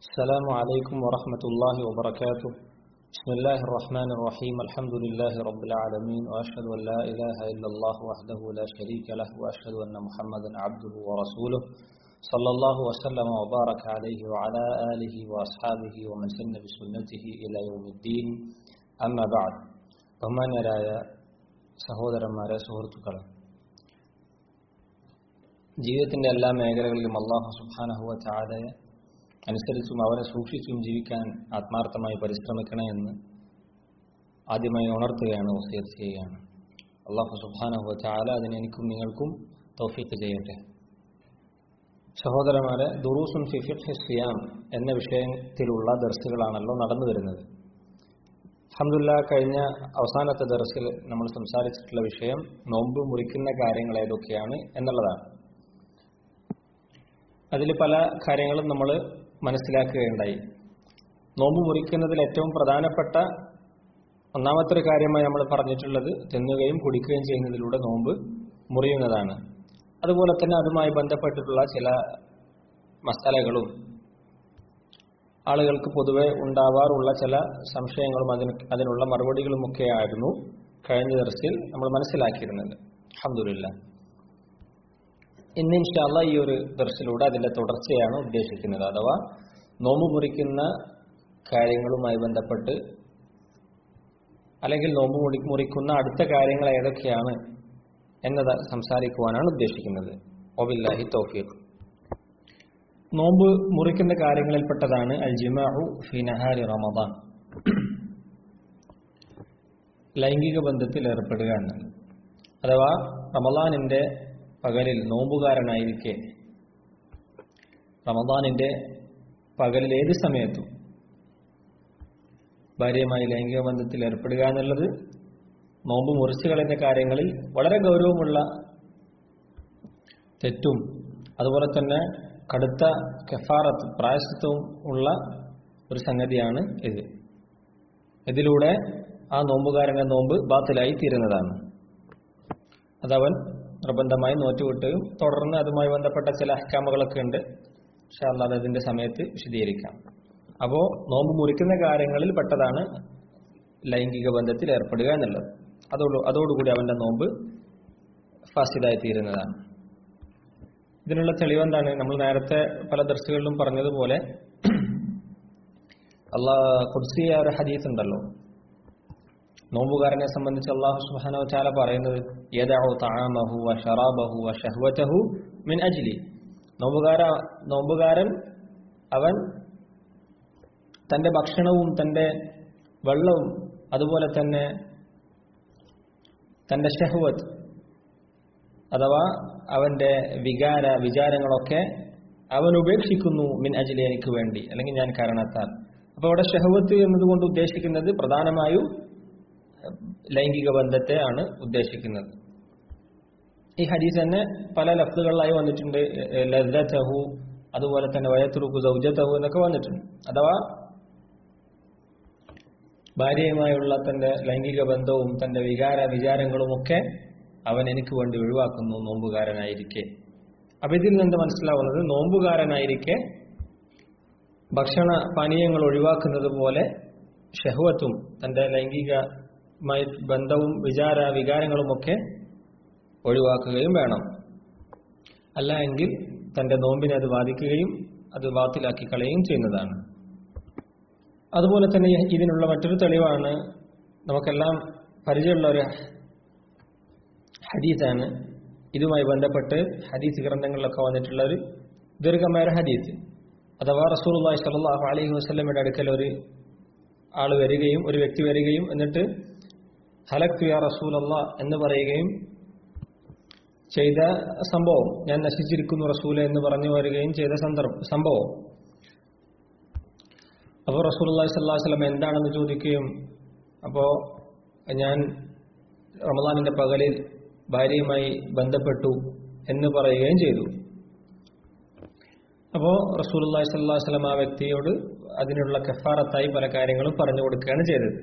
السلام عليكم ورحمة الله وبركاته بسم الله الرحمن الرحيم الحمد لله رب العالمين وأشهد أن لا إله إلا الله وحده لا شريك له وأشهد أن محمدا عبده ورسوله صلى الله وسلم وبارك عليه وعلى آله وأصحابه ومن سن بسنته إلى يوم الدين أما بعد ബഹുമാന്യരായ സഹോദരന്മാരെ സുഹൃത്തുക്കളെ ജീവിതത്തിന്റെ എല്ലാ മേഖലകളിലും അള്ളാഹു സുബാനഹുവ ചാതയെ അനുസരിച്ചും അവരെ സൂക്ഷിച്ചും ജീവിക്കാൻ ആത്മാർത്ഥമായി പരിശ്രമിക്കണേ എന്ന് ആദ്യമായി ഉണർത്തുകയാണ് വസീത് ചെയ്യുകയാണ് അള്ളാഹു സുബാനഹുവ ചാല അതിന് എനിക്കും നിങ്ങൾക്കും തൗഫീക്ക് ചെയ്യട്ടെ സഹോദരന്മാരെ ദുറൂസുൻ ഫിഫിഖ് സിയാം എന്ന വിഷയത്തിലുള്ള ദർസുകളാണല്ലോ നടന്നു വരുന്നത് അഹമ്മദില്ല കഴിഞ്ഞ അവസാനത്തെ ദർസിൽ നമ്മൾ സംസാരിച്ചിട്ടുള്ള വിഷയം നോമ്പ് മുറിക്കുന്ന കാര്യങ്ങൾ ഏതൊക്കെയാണ് എന്നുള്ളതാണ് അതിൽ പല കാര്യങ്ങളും നമ്മൾ മനസ്സിലാക്കുകയുണ്ടായി നോമ്പ് മുറിക്കുന്നതിൽ ഏറ്റവും പ്രധാനപ്പെട്ട ഒന്നാമത്തെ ഒരു കാര്യമായി നമ്മൾ പറഞ്ഞിട്ടുള്ളത് തിന്നുകയും കുടിക്കുകയും ചെയ്യുന്നതിലൂടെ നോമ്പ് മുറിയുന്നതാണ് അതുപോലെ തന്നെ അതുമായി ബന്ധപ്പെട്ടിട്ടുള്ള ചില മസാലകളും ആളുകൾക്ക് പൊതുവെ ഉണ്ടാവാറുള്ള ചില സംശയങ്ങളും അതിന് അതിനുള്ള മറുപടികളുമൊക്കെ ആയിരുന്നു കഴിഞ്ഞ ദിവസത്തിൽ നമ്മൾ മനസ്സിലാക്കിയിരുന്നത് അഹമ്മദില്ല ഇന്ന് ഇൻഷാല്ല ഈ ഒരു ദർശിലൂടെ അതിന്റെ തുടർച്ചയാണ് ഉദ്ദേശിക്കുന്നത് അഥവാ നോമ്പ് മുറിക്കുന്ന കാര്യങ്ങളുമായി ബന്ധപ്പെട്ട് അല്ലെങ്കിൽ നോമ്പ് മുറി മുറിക്കുന്ന അടുത്ത കാര്യങ്ങൾ ഏതൊക്കെയാണ് എന്നത് സംസാരിക്കുവാനാണ് ഉദ്ദേശിക്കുന്നത് ഒബില്ലാഹി തൗഫീഖ് നോമ്പ് മുറിക്കുന്ന കാര്യങ്ങളിൽപ്പെട്ടതാണ് അൽ ജിമാഉ ഫി നഹാരി റമദാൻ ലൈംഗിക ബന്ധത്തിൽ ഏർപ്പെടുക എന്നത് അഥവാ റമദാനിന്റെ പകലിൽ നോമ്പുകാരനായിരിക്കെ റമദാനിന്റെ പകലിൽ ഏത് സമയത്തും ഭാര്യയുമായി ലൈംഗിക ബന്ധത്തിൽ ഏർപ്പെടുക എന്നുള്ളത് നോമ്പ് മുറിച്ചു കളയുന്ന കാര്യങ്ങളിൽ വളരെ ഗൗരവമുള്ള തെറ്റും അതുപോലെ തന്നെ കടുത്ത കെഫാറത്ത് പ്രായശത്വവും ഉള്ള ഒരു സംഗതിയാണ് ഇത് ഇതിലൂടെ ആ നോമ്പുകാരന്റെ നോമ്പ് ബാത്തിലായി തീരുന്നതാണ് അതവൻ നിർബന്ധമായി നോറ്റുവിട്ടുകയും തുടർന്ന് അതുമായി ബന്ധപ്പെട്ട ചില അഹ്കാമുകളൊക്കെ ഉണ്ട് പക്ഷെ അല്ലാതെ അതിന്റെ സമയത്ത് വിശദീകരിക്കാം അപ്പോ നോമ്പ് മുറിക്കുന്ന കാര്യങ്ങളിൽ പെട്ടതാണ് ലൈംഗിക ബന്ധത്തിൽ ഏർപ്പെടുക എന്നുള്ളത് അതോട് അതോടുകൂടി അവന്റെ നോമ്പ് ഫാസിദായി തീരുന്നതാണ് ഇതിനുള്ള തെളിവെന്താണ് നമ്മൾ നേരത്തെ പല ദർശകളിലും പറഞ്ഞതുപോലെ അള്ളാഹ് കുർസിയ ഒരു ഹദീസ് ഉണ്ടല്ലോ നോമ്പുകാരനെ സംബന്ധിച്ച് അള്ളാഹു സുബാനോ ചാല പറയുന്നത് യദഉ തആമഹു വ ഷറാബഹു വ ഷഹ്വതഹു മിൻ അജ്ലി നോമ്പുകാര നോമ്പുകാരൻ അവൻ തന്റെ ഭക്ഷണവും തന്റെ വെള്ളവും അതുപോലെ തന്നെ തന്റെ ഷഹ്വത്ത് അഥവാ അവന്റെ വികാര വിചാരങ്ങളൊക്കെ അവൻ ഉപേക്ഷിക്കുന്നു മിൻ അജിലി എനിക്ക് വേണ്ടി അല്ലെങ്കിൽ ഞാൻ കാരണത്താൽ അപ്പൊ അവിടെ ഷഹവത്ത് എന്നതുകൊണ്ട് ഉദ്ദേശിക്കുന്നത് പ്രധാനമായും ലൈംഗിക ബന്ധത്തെ ആണ് ഉദ്ദേശിക്കുന്നത് ഈ ഹദീസ് തന്നെ പല ലഫ്ലുകളിലായി വന്നിട്ടുണ്ട് ലദ്ദഹു അതുപോലെ തന്നെ വയത്തുറുക്കു സൗജത്തഹു എന്നൊക്കെ വന്നിട്ടുണ്ട് അഥവാ ഭാര്യയുമായുള്ള തന്റെ ലൈംഗിക ബന്ധവും തന്റെ വികാര വിചാരങ്ങളുമൊക്കെ അവൻ എനിക്ക് വേണ്ടി ഒഴിവാക്കുന്നു നോമ്പുകാരനായിരിക്കെ അപ്പൊ ഇതിൽ നിന്ന് മനസ്സിലാവുന്നത് നോമ്പുകാരനായിരിക്കെ ഭക്ഷണ പാനീയങ്ങൾ ഒഴിവാക്കുന്നത് പോലെ ഷഹ്വത്തും തന്റെ ലൈംഗികമായി ബന്ധവും വിചാര വികാരങ്ങളുമൊക്കെ ഒഴിവാക്കുകയും വേണം അല്ല എങ്കിൽ തന്റെ നോമ്പിനെ അത് ബാധിക്കുകയും അത് ബാത്തിലാക്കി കളയുകയും ചെയ്യുന്നതാണ് അതുപോലെ തന്നെ ഇതിനുള്ള മറ്റൊരു തെളിവാണ് നമുക്കെല്ലാം പരിചയമുള്ള ഒരു ഹദീസാണ് ഇതുമായി ബന്ധപ്പെട്ട് ഹദീസ് ഗ്രന്ഥങ്ങളിലൊക്കെ വന്നിട്ടുള്ള ഒരു ദീർഘമായ ഹദീസ് അഥവാ റസൂർല്ലാഹി സലാഹു അലൈഹി വസ്ലമയുടെ അടുക്കൽ ഒരു ആൾ വരികയും ഒരു വ്യക്തി വരികയും എന്നിട്ട് ഹലക് യാ റസൂൽ അള്ളാ എന്ന് പറയുകയും ചെയ്ത സംഭവം ഞാൻ നശിച്ചിരിക്കുന്നു റസൂല എന്ന് പറഞ്ഞു വരികയും ചെയ്ത സന്ദർഭം സംഭവം അപ്പോൾ റസൂൽ അള്ളാഹി സ്വല്ലാ വസ്ലം എന്താണെന്ന് ചോദിക്കുകയും അപ്പോൾ ഞാൻ റമദാനിന്റെ പകലിൽ ഭാര്യയുമായി ബന്ധപ്പെട്ടു എന്ന് പറയുകയും ചെയ്തു അപ്പോൾ റസൂലുല്ലാഹി സ്വല്ലല്ലാഹു അലൈഹി വസല്ലം ആ വ്യക്തിയോട് അതിനുള്ള കഫാറത്തായി പല കാര്യങ്ങളും പറഞ്ഞു കൊടുക്കുകയാണ് ചെയ്തത്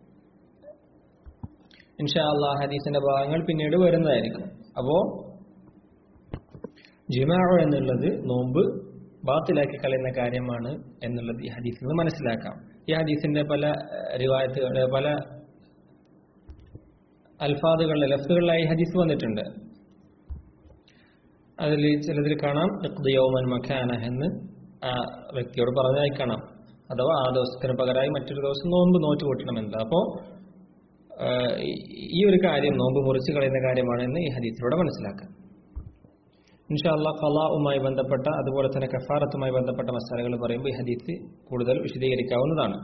ഇൻഷാ അള്ളാഹ് ഹദീസിന്റെ ഭാഗങ്ങൾ പിന്നീട് വരുന്നതായിരിക്കും അപ്പോ ജിമാ എന്നുള്ളത് നോമ്പ് ബാത്തിലാക്കി കളയുന്ന കാര്യമാണ് എന്നുള്ളത് ഈ ഹദീസിൽ നിന്ന് മനസ്സിലാക്കാം ഈ ഹദീസിന്റെ പല റിവായത്തുകൾ പല അൽഫാദുകളിലെ ലഫ്തുകളിലായി ഹദീസ് വന്നിട്ടുണ്ട് അതിൽ ചിലതിൽ കാണാം യൗമൻ മഖാന എന്ന് ആ വ്യക്തിയോട് പറഞ്ഞതായി കാണാം അഥവാ ആ ദിവസത്തിന് പകരമായി മറ്റൊരു ദിവസം നോമ്പ് നോറ്റ് കൂട്ടണമെന്ന് അപ്പോൾ ഈ ഒരു കാര്യം നോമ്പ് മുറിച്ച് കളയുന്ന കാര്യമാണെന്ന് ഈ ഹദീസിലൂടെ മനസ്സിലാക്കാം ഇൻഷാല്ല ഫലാവുമായി ബന്ധപ്പെട്ട അതുപോലെ തന്നെ കഫാറത്തുമായി ബന്ധപ്പെട്ട മസാലകൾ പറയുമ്പോൾ ഈ ഹദീസ് കൂടുതൽ വിശദീകരിക്കാവുന്നതാണ്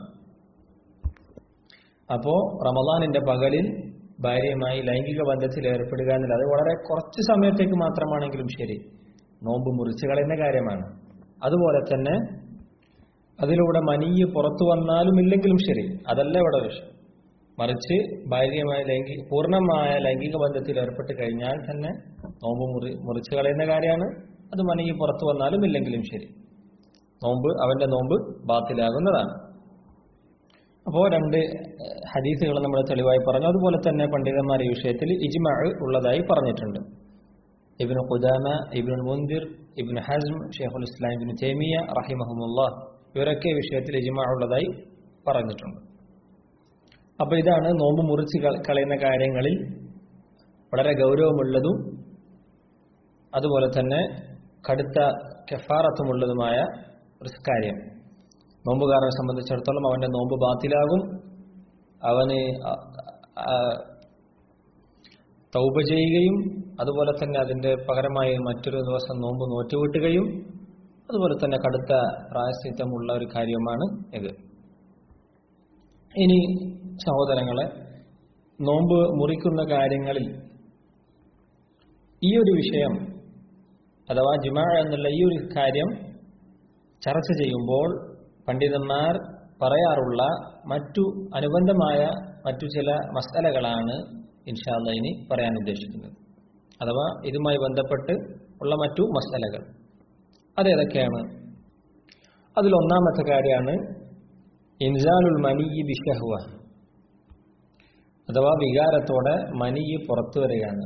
അപ്പോ റമദാനിന്റെ പകലിൽ ഭാര്യയുമായി ലൈംഗിക ബന്ധത്തിൽ ഏർപ്പെടുക എന്നുള്ളത് അത് വളരെ കുറച്ച് സമയത്തേക്ക് മാത്രമാണെങ്കിലും ശരി നോമ്പ് മുറിച്ചു കളയുന്ന കാര്യമാണ് അതുപോലെ തന്നെ അതിലൂടെ മനിയ് പുറത്തു വന്നാലും ഇല്ലെങ്കിലും ശരി അതല്ല ഇവിടെ വിഷയം മറിച്ച് ഭാര്യയുമായ ലൈംഗിക പൂർണ്ണമായ ലൈംഗിക ബന്ധത്തിൽ ഏർപ്പെട്ട് കഴിഞ്ഞാൽ തന്നെ നോമ്പ് മുറി മുറിച്ചു കളയുന്ന കാര്യമാണ് അത് മനിയ് പുറത്തു വന്നാലും ഇല്ലെങ്കിലും ശരി നോമ്പ് അവന്റെ നോമ്പ് ബാത്തിലാകുന്നതാണ് അപ്പോൾ രണ്ട് ഹദീസുകൾ നമ്മൾ തെളിവായി പറഞ്ഞു അതുപോലെ തന്നെ പണ്ഡിതന്മാർ ഈ വിഷയത്തിൽ ഇജ്മ ഉള്ളതായി പറഞ്ഞിട്ടുണ്ട് ഇബിന് ഖുദാമ ഇബിൻ മുന്തിർ ഇബിൻ ഹസ്ം ഷെയ്ഖുൽ ഇസ്ലാം ഇബിൻ തേമിയ റഹിമഹമുല്ല ഇവരൊക്കെ വിഷയത്തിൽ ഇജ്മ ഉള്ളതായി പറഞ്ഞിട്ടുണ്ട് അപ്പൊ ഇതാണ് നോമ്പ് മുറിച്ച് കളയുന്ന കാര്യങ്ങളിൽ വളരെ ഗൗരവമുള്ളതും അതുപോലെ തന്നെ കടുത്ത കെഫാറത്തുമുള്ളതുമായ ഒരു കാര്യം നോമ്പുകാരനെ സംബന്ധിച്ചിടത്തോളം അവന്റെ നോമ്പ് ബാത്തിലാകും അവന് തൗബ ചെയ്യുകയും അതുപോലെ തന്നെ അതിന്റെ പകരമായി മറ്റൊരു ദിവസം നോമ്പ് നോറ്റുവിട്ടുകയും അതുപോലെ തന്നെ കടുത്ത പ്രായശ്ചിത്തമുള്ള ഒരു കാര്യമാണ് ഇത് ഇനി സഹോദരങ്ങളെ നോമ്പ് മുറിക്കുന്ന കാര്യങ്ങളിൽ ഈ ഒരു വിഷയം അഥവാ ജിമാ എന്നുള്ള ഈ ഒരു കാര്യം ചർച്ച ചെയ്യുമ്പോൾ പണ്ഡിതന്മാർ പറയാറുള്ള മറ്റു അനുബന്ധമായ മറ്റു ചില മസലകളാണ് ഇൻഷാല്ല ഇനി പറയാൻ ഉദ്ദേശിക്കുന്നത് അഥവാ ഇതുമായി ബന്ധപ്പെട്ട് ഉള്ള മറ്റു മസലകൾ അതേതൊക്കെയാണ് അതിൽ ഒന്നാമത്തെ കാര്യമാണ് ഇൻസാലുൽ മനിയി ബിഷഹുവ അഥവാ വികാരത്തോടെ മനിയ് പുറത്തു വരികയാണ്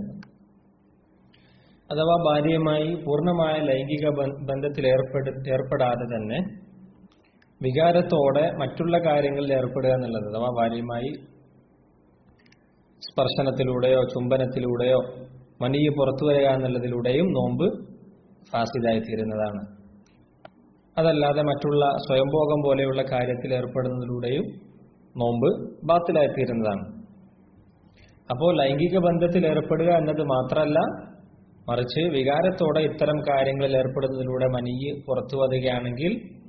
അഥവാ ഭാര്യയുമായി പൂർണ്ണമായ ലൈംഗിക ബന്ധത്തിൽ ഏർപ്പെട് ഏർപ്പെടാതെ തന്നെ വികാരത്തോടെ മറ്റുള്ള കാര്യങ്ങളിൽ ഏർപ്പെടുക എന്നുള്ളത് അഥവാ ഭാര്യയുമായി സ്പർശനത്തിലൂടെയോ ചുംബനത്തിലൂടെയോ മനിയ് പുറത്തു വരിക എന്നുള്ളതിലൂടെയും നോമ്പ് ഫാസിദായി തീരുന്നതാണ് അതല്ലാതെ മറ്റുള്ള സ്വയംഭോഗം പോലെയുള്ള കാര്യത്തിൽ ഏർപ്പെടുന്നതിലൂടെയും നോമ്പ് ബാത്തിലായി തീരുന്നതാണ് അപ്പോൾ ലൈംഗിക ബന്ധത്തിൽ ഏർപ്പെടുക എന്നത് മാത്രമല്ല മറിച്ച് വികാരത്തോടെ ഇത്തരം കാര്യങ്ങളിൽ ഏർപ്പെടുന്നതിലൂടെ മനിയ് പുറത്തു വരികയാണെങ്കിൽ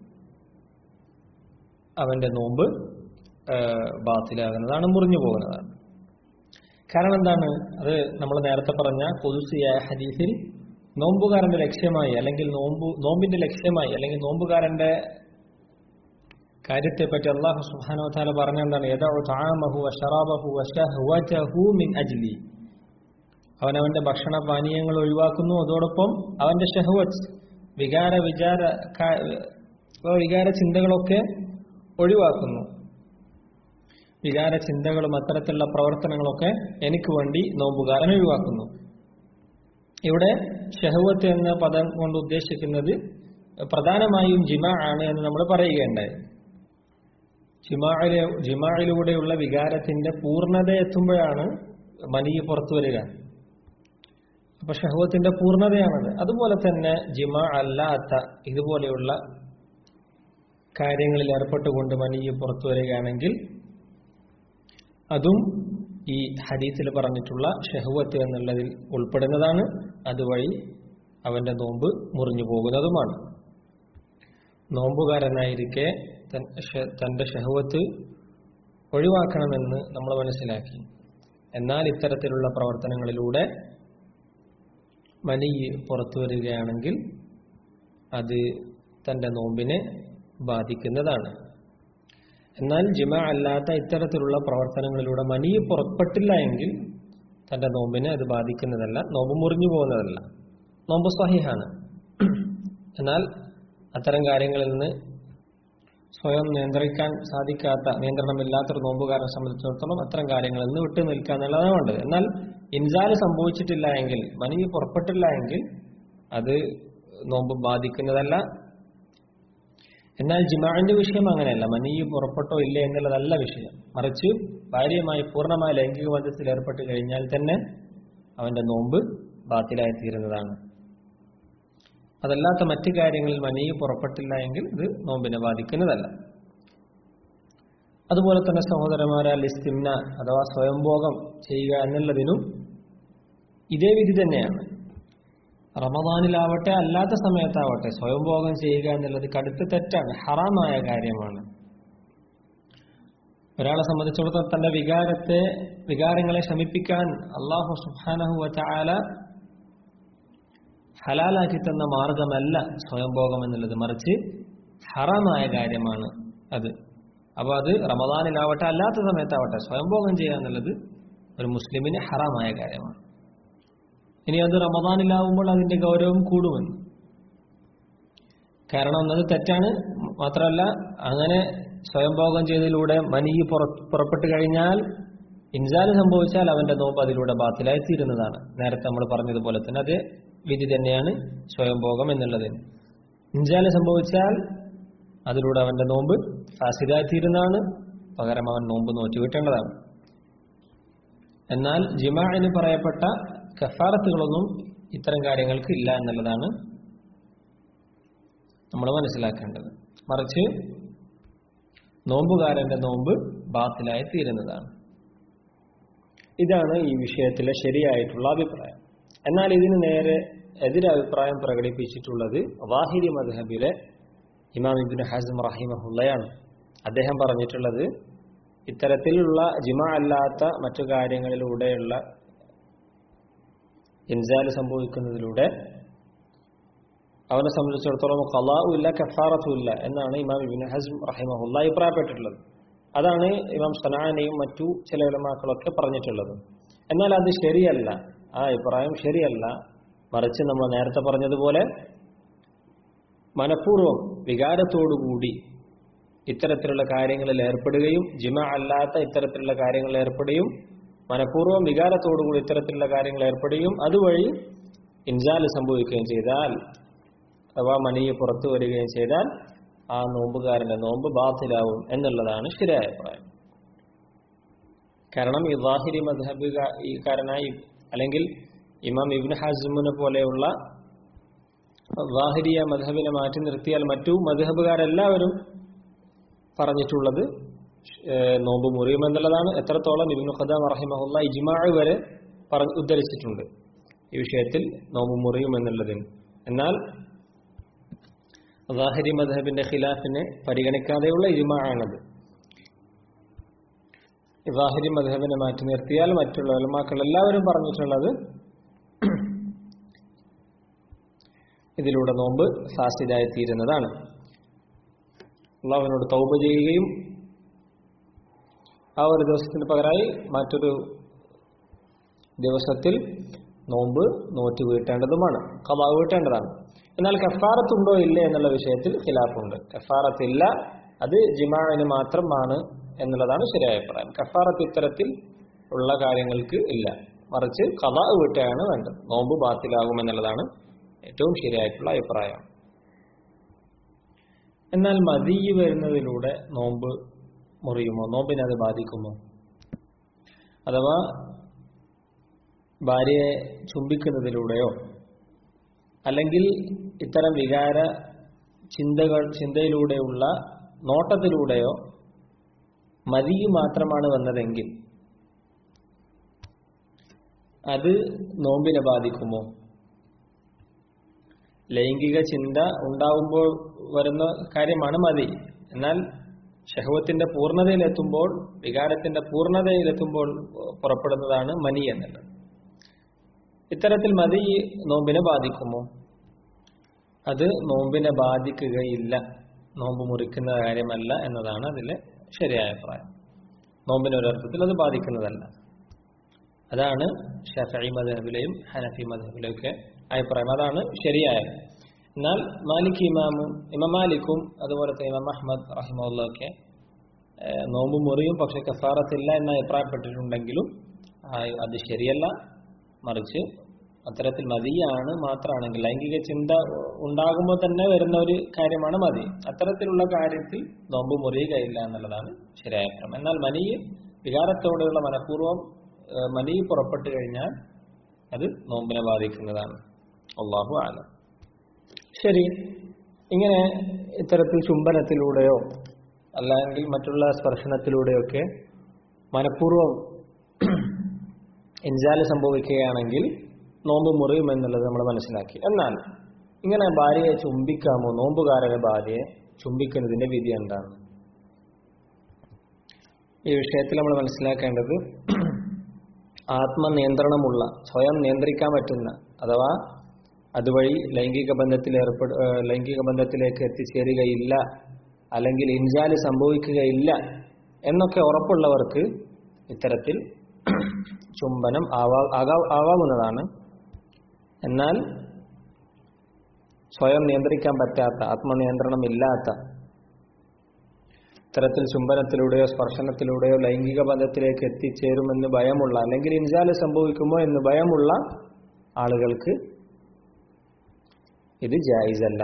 അവന്റെ നോമ്പ് ബാത്തിലാകുന്നതാണ് മുറിഞ്ഞു പോകുന്നതാണ് കാരണം എന്താണ് അത് നമ്മൾ നേരത്തെ പറഞ്ഞ കൊതുസിയായ ഹദീസിൽ നോമ്പുകാരന്റെ ലക്ഷ്യമായി അല്ലെങ്കിൽ നോമ്പ് നോമ്പിന്റെ ലക്ഷ്യമായി അല്ലെങ്കിൽ നോമ്പുകാരന്റെ കാര്യത്തെപ്പറ്റി അള്ളാഹു സുബ്ഹാനഹു വതആല പറഞ്ഞ എന്താണ് യദഉ തആമഹു വശറാബഹു വശഹ്വതഹു മിൻ അജ്ലി അവൻ അവന്റെ ഭക്ഷണ പാനീയങ്ങൾ ഒഴിവാക്കുന്നു അതോടൊപ്പം അവന്റെ ഷഹ്വത്ത് വികാര വിചാര വികാര ചിന്തകളൊക്കെ ഒഴിവാക്കുന്നു വികാര ചിന്തകളും അത്തരത്തിലുള്ള പ്രവർത്തനങ്ങളൊക്കെ എനിക്ക് വേണ്ടി നോമ്പുകാരൻ ഒഴിവാക്കുന്നു ഇവിടെ ഷഹവത്ത് എന്ന പദം കൊണ്ട് ഉദ്ദേശിക്കുന്നത് പ്രധാനമായും ജിമ ആണ് എന്ന് നമ്മൾ പറയുകയുണ്ടായി ജിമായിലെ ജിമായിലൂടെയുള്ള വികാരത്തിന്റെ പൂർണ്ണത എത്തുമ്പോഴാണ് മനിയെ പുറത്തു വരിക അപ്പൊ ഷഹവത്തിന്റെ പൂർണ്ണതയാണത് അതുപോലെ തന്നെ ജിമ അല്ലാത്ത ഇതുപോലെയുള്ള കാര്യങ്ങളിൽ ഏർപ്പെട്ടുകൊണ്ട് മനിയെ പുറത്തു വരികയാണെങ്കിൽ അതും ഈ ഹദീസിൽ പറഞ്ഞിട്ടുള്ള ഷഹുവത്ത് എന്നുള്ളതിൽ ഉൾപ്പെടുന്നതാണ് അതുവഴി അവന്റെ നോമ്പ് മുറിഞ്ഞു പോകുന്നതുമാണ് നോമ്പുകാരനായിരിക്കെ തന്റെ ഷഹുവത്ത് ഒഴിവാക്കണമെന്ന് നമ്മൾ മനസ്സിലാക്കി എന്നാൽ ഇത്തരത്തിലുള്ള പ്രവർത്തനങ്ങളിലൂടെ മനി പുറത്തു വരികയാണെങ്കിൽ അത് തന്റെ നോമ്പിനെ ബാധിക്കുന്നതാണ് എന്നാൽ ജിമ അല്ലാത്ത ഇത്തരത്തിലുള്ള പ്രവർത്തനങ്ങളിലൂടെ മനി പുറപ്പെട്ടില്ല എങ്കിൽ തന്റെ നോമ്പിനെ അത് ബാധിക്കുന്നതല്ല നോമ്പ് മുറിഞ്ഞു പോകുന്നതല്ല നോമ്പ് സ്വഹിഹാണ് എന്നാൽ അത്തരം കാര്യങ്ങളിൽ നിന്ന് സ്വയം നിയന്ത്രിക്കാൻ സാധിക്കാത്ത നിയന്ത്രണമില്ലാത്തൊരു നോമ്പുകാരനെ സംബന്ധിച്ചിടത്തോളം അത്തരം കാര്യങ്ങളിൽ നിന്ന് വിട്ടു നിൽക്കുക എന്നുള്ളതാണ് വേണ്ടത് എന്നാൽ ഇൻസാല് സംഭവിച്ചിട്ടില്ല എങ്കിൽ മനി പുറപ്പെട്ടില്ല എങ്കിൽ അത് നോമ്പ് ബാധിക്കുന്നതല്ല എന്നാൽ ജിമാന്റെ വിഷയം അങ്ങനെയല്ല മനി പുറപ്പെട്ടോ ഇല്ലേ എന്നുള്ളതല്ല വിഷയം മറിച്ച് ഭാര്യയുമായി പൂർണ്ണമായ ലൈംഗിക ബന്ധത്തിൽ ഏർപ്പെട്ട് കഴിഞ്ഞാൽ തന്നെ അവന്റെ നോമ്പ് ബാത്തിലായി തീരുന്നതാണ് അതല്ലാത്ത മറ്റു കാര്യങ്ങളിൽ മനി പുറപ്പെട്ടില്ല എങ്കിൽ ഇത് നോമ്പിനെ ബാധിക്കുന്നതല്ല അതുപോലെ തന്നെ സഹോദരന്മാരാൽ ഇസ്തിംന അഥവാ സ്വയംഭോഗം ചെയ്യുക എന്നുള്ളതിനും ഇതേ വിധി തന്നെയാണ് റമദാനിലാവട്ടെ അല്ലാത്ത സമയത്താവട്ടെ സ്വയംഭോഗം ചെയ്യുക എന്നുള്ളത് കടുത്ത തെറ്റാണ് ഹറാമായ കാര്യമാണ് ഒരാളെ സംബന്ധിച്ചിടത്തോളം തന്റെ വികാരത്തെ വികാരങ്ങളെ ശമിപ്പിക്കാൻ അള്ളാഹു സുഹാനഹു വചാല ഹലാലാക്കി തന്ന മാർഗമല്ല സ്വയംഭോഗം എന്നുള്ളത് മറിച്ച് ഹറാമായ കാര്യമാണ് അത് അപ്പോൾ അത് റമദാനിലാവട്ടെ അല്ലാത്ത സമയത്താവട്ടെ സ്വയംഭോഗം ചെയ്യുക എന്നുള്ളത് ഒരു മുസ്ലിമിന് ഹറാമായ കാര്യമാണ് ഇനി അത് റമദാനിലാവുമ്പോൾ അതിന്റെ ഗൗരവം കൂടുമെന്ന് കാരണം എന്നത് തെറ്റാണ് മാത്രമല്ല അങ്ങനെ സ്വയംഭോഗം ചെയ്തതിലൂടെ മനി പുറപ്പെട്ടു കഴിഞ്ഞാൽ ഇൻസാല് സംഭവിച്ചാൽ അവന്റെ നോമ്പ് അതിലൂടെ ബാത്തിലായി തീരുന്നതാണ് നേരത്തെ നമ്മൾ പറഞ്ഞതുപോലെ തന്നെ അതേ വിധി തന്നെയാണ് സ്വയംഭോഗം എന്നുള്ളതിന് ഇൻസാല് സംഭവിച്ചാൽ അതിലൂടെ അവന്റെ നോമ്പ് ഫാസിദായി തീരുന്നതാണ് പകരം അവൻ നോമ്പ് നോറ്റി വിട്ടേണ്ടതാണ് എന്നാൽ ജിമാഇന് പറയപ്പെട്ട കഫാറത്തുകളൊന്നും ഇത്തരം കാര്യങ്ങൾക്ക് ഇല്ല എന്നുള്ളതാണ് നമ്മൾ മനസ്സിലാക്കേണ്ടത് മറിച്ച് നോമ്പുകാരന്റെ നോമ്പ് ബാത്തിലായി തീരുന്നതാണ് ഇതാണ് ഈ വിഷയത്തിലെ ശരിയായിട്ടുള്ള അഭിപ്രായം എന്നാൽ ഇതിന് നേരെ എതിരഭിപ്രായം പ്രകടിപ്പിച്ചിട്ടുള്ളത് വാഹിരി മദ്ഹബിലെ ഇമാം ഇബിൻ ഹസം റഹിമഹുള്ളയാണ് അദ്ദേഹം പറഞ്ഞിട്ടുള്ളത് ഇത്തരത്തിലുള്ള ജിമ അല്ലാത്ത മറ്റു കാര്യങ്ങളിലൂടെയുള്ള ഇൻസാല് സംഭവിക്കുന്നതിലൂടെ അവനെ സംബന്ധിച്ചിടത്തോളം കലാവും ഇല്ല കഫാറത്തും ഇല്ല എന്നാണ് ഇമാം ഇബിൻ ഹസ്ം റഹിമഹുല്ല അഭിപ്രായപ്പെട്ടിട്ടുള്ളത് അതാണ് ഇമാം സനാനെയും മറ്റു ചില ഉലമാക്കളൊക്കെ പറഞ്ഞിട്ടുള്ളത് എന്നാൽ അത് ശരിയല്ല ആ അഭിപ്രായം ശരിയല്ല മറിച്ച് നമ്മൾ നേരത്തെ പറഞ്ഞതുപോലെ മനഃപൂർവ്വം വികാരത്തോടുകൂടി ഇത്തരത്തിലുള്ള കാര്യങ്ങളിൽ ഏർപ്പെടുകയും ജിമ അല്ലാത്ത ഇത്തരത്തിലുള്ള കാര്യങ്ങളിൽ ഏർപ്പെടുകയും മനഃപൂർവ്വം വികാരത്തോടുകൂടി ഇത്തരത്തിലുള്ള കാര്യങ്ങൾ ഏർപ്പെടുകയും അതുവഴി ഇൻജാല് സംഭവിക്കുകയും ചെയ്താൽ അഥവാ മണിയെ പുറത്തു വരികയും ചെയ്താൽ ആ നോമ്പുകാരന്റെ നോമ്പ് ബാത്തിലാവും എന്നുള്ളതാണ് ശരിയായ അഭിപ്രായം കാരണം ഈ വാഹിരി മദ്ഹബ് ഈ കാരനായി അല്ലെങ്കിൽ ഇമാം ഇബിൻ ഹാസിമിനെ പോലെയുള്ള വാഹിരിയ മദ്ഹബിനെ മാറ്റി നിർത്തിയാൽ മറ്റു മദ്ഹബുകാരെല്ലാവരും പറഞ്ഞിട്ടുള്ളത് നോമ്പ് മുറിയുമെന്നുള്ളതാണ് എത്രത്തോളം ഇബിൻ ഖദാം റഹിമഹുല്ല ഇജ്മാ വരെ പറഞ്ഞ് ഉദ്ധരിച്ചിട്ടുണ്ട് ഈ വിഷയത്തിൽ നോമ്പ് മുറിയുമെന്നുള്ളതിന് എന്നാൽ വാഹിരി മദ്ഹബിന്റെ ഖിലാഫിനെ പരിഗണിക്കാതെയുള്ള ഇജ്മാ ആണത് വാഹിരി മദ്ഹബിനെ മാറ്റി നിർത്തിയാൽ മറ്റുള്ള ഉലമാക്കൾ എല്ലാവരും പറഞ്ഞിട്ടുള്ളത് ഇതിലൂടെ നോമ്പ് ഫാസിദായി തീരുന്നതാണ് അള്ളാഹുവിനോട് തൗബ ചെയ്യുകയും ആ ഒരു ദിവസത്തിന് പകരമായി മറ്റൊരു ദിവസത്തിൽ നോമ്പ് നോറ്റ് വീട്ടേണ്ടതുമാണ് കഥാ വീട്ടേണ്ടതാണ് എന്നാൽ കഫാറത്തുണ്ടോ ഇല്ലേ എന്നുള്ള വിഷയത്തിൽ ഖിലാഫുണ്ട് കഫാറത്തില്ല അത് ജിമാവിന് മാത്രമാണ് എന്നുള്ളതാണ് ശരിയായ അഭിപ്രായം കഫാറത്ത് ഇത്തരത്തിൽ ഉള്ള കാര്യങ്ങൾക്ക് ഇല്ല മറിച്ച് കഥ വീട്ടുകയാണ് വേണ്ടത് നോമ്പ് ബാത്തിലാകും എന്നുള്ളതാണ് ഏറ്റവും ശരിയായിട്ടുള്ള അഭിപ്രായം എന്നാൽ മതി വരുന്നതിലൂടെ നോമ്പ് മുറിയുമോ നോമ്പിനെ അത് ബാധിക്കുമോ അഥവാ ഭാര്യയെ ചുംബിക്കുന്നതിലൂടെയോ അല്ലെങ്കിൽ ഇത്തരം വികാര ചിന്തകൾ ചിന്തയിലൂടെയുള്ള നോട്ടത്തിലൂടെയോ മതി മാത്രമാണ് വന്നതെങ്കിൽ അത് നോമ്പിനെ ബാധിക്കുമോ ലൈംഗിക ചിന്ത ഉണ്ടാവുമ്പോൾ വരുന്ന കാര്യമാണ് മതി എന്നാൽ ഷഹവത്തിന്റെ പൂർണ്ണതയിലെത്തുമ്പോൾ വികാരത്തിന്റെ പൂർണ്ണതയിലെത്തുമ്പോൾ പുറപ്പെടുന്നതാണ് മനി എന്നുള്ളത് ഇത്തരത്തിൽ മതി നോമ്പിനെ ബാധിക്കുമോ അത് നോമ്പിനെ ബാധിക്കുകയില്ല നോമ്പ് മുറിക്കുന്ന കാര്യമല്ല എന്നതാണ് അതിലെ ശരിയായ അഭിപ്രായം നോമ്പിന് ഒരർത്ഥത്തിൽ അത് ബാധിക്കുന്നതല്ല അതാണ് ഷഫി മദഹബിലെയും ഹനഫി മദഹബിലെയും ഒക്കെ അഭിപ്രായം അതാണ് ശരിയായത് എന്നാൽ മാലിക് ഇമാമും ഇമാം മാലിക്കും അതുപോലെ തന്നെ ഇമാം അഹമ്മദ് റഹിമുള്ളൊക്കെ നോമ്പ് മുറിയും പക്ഷെ കഫാറത്തില്ല എന്ന് അഭിപ്രായപ്പെട്ടിട്ടുണ്ടെങ്കിലും അത് ശരിയല്ല മറിച്ച് അത്തരത്തിൽ മതിയാണ് മാത്രമാണെങ്കിൽ ലൈംഗിക ചിന്ത ഉണ്ടാകുമ്പോൾ തന്നെ വരുന്ന ഒരു കാര്യമാണ് മതി അത്തരത്തിലുള്ള കാര്യത്തിൽ നോമ്പ് മുറിയുകയില്ല എന്നുള്ളതാണ് ശരിയായ ക്രമം എന്നാൽ മനി വികാരത്തോടെയുള്ള മനഃപൂർവ്വം ഏഹ്, മനി പുറപ്പെട്ടു കഴിഞ്ഞാൽ അത് നോമ്പിനെ ബാധിക്കുന്നതാണ് അള്ളാഹു ആലം ശരി ഇങ്ങനെ ഇത്തരത്തിൽ ചുംബനത്തിലൂടെയോ അല്ലെങ്കിൽ മറ്റുള്ള സ്പർശനത്തിലൂടെയൊക്കെ മനഃപൂർവ്വം ഇൻജാല് സംഭവിക്കുകയാണെങ്കിൽ നോമ്പ് മുറിയും എന്നുള്ളത് നമ്മൾ മനസ്സിലാക്കി എന്നാൽ ഇങ്ങനെ ഭാര്യയെ ചുംബിക്കാമോ നോമ്പുകാരന്റെ ഭാര്യയെ ചുംബിക്കുന്നതിന്റെ വിധി എന്താണ് ഈ വിഷയത്തിൽ നമ്മൾ മനസ്സിലാക്കേണ്ടത് ആത്മനിയന്ത്രണമുള്ള സ്വയം നിയന്ത്രിക്കാൻ പറ്റുന്ന അഥവാ അതുവഴി ലൈംഗിക ബന്ധത്തിൽ ഏർപ്പെട ഏഹ് ലൈംഗിക ബന്ധത്തിലേക്ക് എത്തിച്ചേരുകയില്ല അല്ലെങ്കിൽ ഇൻജാല് സംഭവിക്കുകയില്ല എന്നൊക്കെ ഉറപ്പുള്ളവർക്ക് ഇത്തരത്തിൽ ചുംബനം ആവാ ആകാ- ആവാവുന്നതാണ് എന്നാൽ സ്വയം നിയന്ത്രിക്കാൻ പറ്റാത്ത ആത്മനിയന്ത്രണം ഇല്ലാത്ത ഇത്തരത്തിൽ ചുംബനത്തിലൂടെയോ സ്പർശനത്തിലൂടെയോ ലൈംഗിക ബന്ധത്തിലേക്ക് എത്തിച്ചേരുമെന്ന് ഭയമുള്ള അല്ലെങ്കിൽ ഇൻജാല് സംഭവിക്കുമോ എന്ന് ഭയമുള്ള ആളുകൾക്ക് ഇത് ജായിസല്ല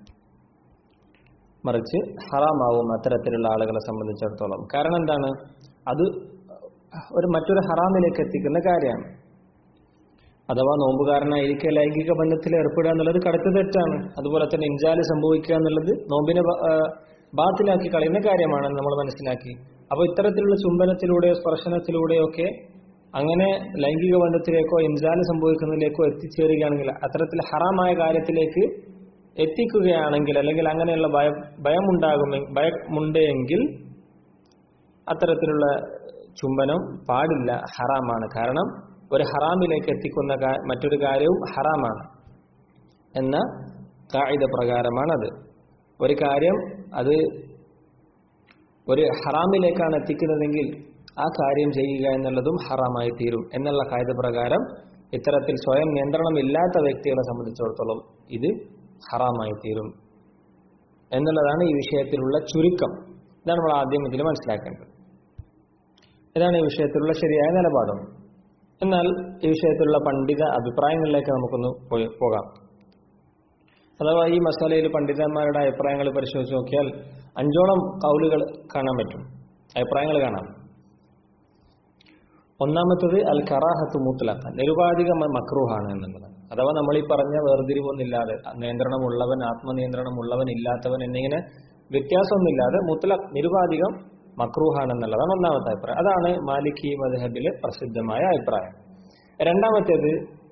മറിച്ച് ഹറാമാവും അത്തരത്തിലുള്ള ആളുകളെ സംബന്ധിച്ചിടത്തോളം കാരണം എന്താണ് അത് ഒരു മറ്റൊരു ഹറാമിലേക്ക് എത്തിക്കുന്ന കാര്യമാണ് അഥവാ നോമ്പുകാരനായിരിക്കെ ലൈംഗിക ബന്ധത്തിൽ ഏർപ്പെടുക എന്നുള്ളത് കടുത്ത തെറ്റാണ് അതുപോലെ തന്നെ ഇൻജാല് സംഭവിക്കുക എന്നുള്ളത് നോമ്പിനെ ബ- ആ, ബാത്തിലാക്കി കളയുന്ന കാര്യമാണെന്ന് നമ്മൾ മനസ്സിലാക്കി അപ്പോൾ ഇത്തരത്തിലുള്ള ചുംബനത്തിലൂടെയോ സ്പർശനത്തിലൂടെയോ ഒക്കെ അങ്ങനെ ലൈംഗിക ബന്ധത്തിലേക്കോ ഇൻജാല് സംഭവിക്കുന്നതിലേക്കോ എത്തിച്ചേരുകയാണെങ്കിൽ അത്തരത്തിൽ ഹറാമായ കാര്യത്തിലേക്ക് എത്തിക്കുകയാണെങ്കിൽ അല്ലെങ്കിൽ അങ്ങനെയുള്ള ഭയ ഭയമുണ്ടാകുമെ ഭയമുണ്ട് എങ്കിൽ അത്തരത്തിലുള്ള ചുംബനം പാടില്ല ഹറാമാണ് കാരണം ഒരു ഹറാമിലേക്ക് എത്തിക്കുന്ന കാ- മറ്റൊരു കാര്യവും ഹറാമാണ് എന്ന കായിക പ്രകാരമാണത് ഒരു കാര്യം അത് ഒരു ഹറാമിലേക്കാണ് എത്തിക്കുന്നതെങ്കിൽ ആ കാര്യം ചെയ്യുക എന്നുള്ളതും ഹറാമായി തീരും എന്നുള്ള കായിക പ്രകാരം ഇത്തരത്തിൽ സ്വയം നിയന്ത്രണം ഇല്ലാത്ത വ്യക്തികളെ സംബന്ധിച്ചിടത്തോളം ഇത് ഹറാമായി തീരും എന്നുള്ളതാണ് ഈ വിഷയത്തിലുള്ള ചുരുക്കം ഇതാണ് നമ്മൾ ആദ്യം ഇതിൽ മനസ്സിലാക്കേണ്ടത് ഇതാണ് ഈ വിഷയത്തിലുള്ള ശരിയായ നിലപാടും എന്നാൽ ഈ വിഷയത്തിലുള്ള പണ്ഡിത അഭിപ്രായങ്ങളിലേക്ക് നമുക്കൊന്ന് പോയി പോകാം അഥവാ ഈ മസാലയിൽ പണ്ഡിതന്മാരുടെ അഭിപ്രായങ്ങൾ പരിശോധിച്ച് നോക്കിയാൽ അഞ്ചോളം കൗലുകൾ കാണാൻ പറ്റും അഭിപ്രായങ്ങൾ കാണാം ഒന്നാമത്തത് അൽ കറാഹത്ത് മുത്തലഖ നിരുപാധിക മക്രൂഹാണ് എന്നുള്ളത് അഥവാ നമ്മൾ ഈ പറഞ്ഞ വേർതിരിവൊന്നുമില്ലാതെ നിയന്ത്രണമുള്ളവൻ ആത്മനിയന്ത്രണമുള്ളവൻ ഇല്ലാത്തവൻ എന്നിങ്ങനെ വ്യത്യാസമൊന്നുമില്ലാതെ മുത്തലഖ് നിരുപാധികം മക്രൂഹാണ് എന്നുള്ളതാണ് ഒന്നാമത്തെ അഭിപ്രായം അതാണ് മാലിക്കി മദ്ഹബിലെ പ്രസിദ്ധമായ അഭിപ്രായം രണ്ടാമത്തേത്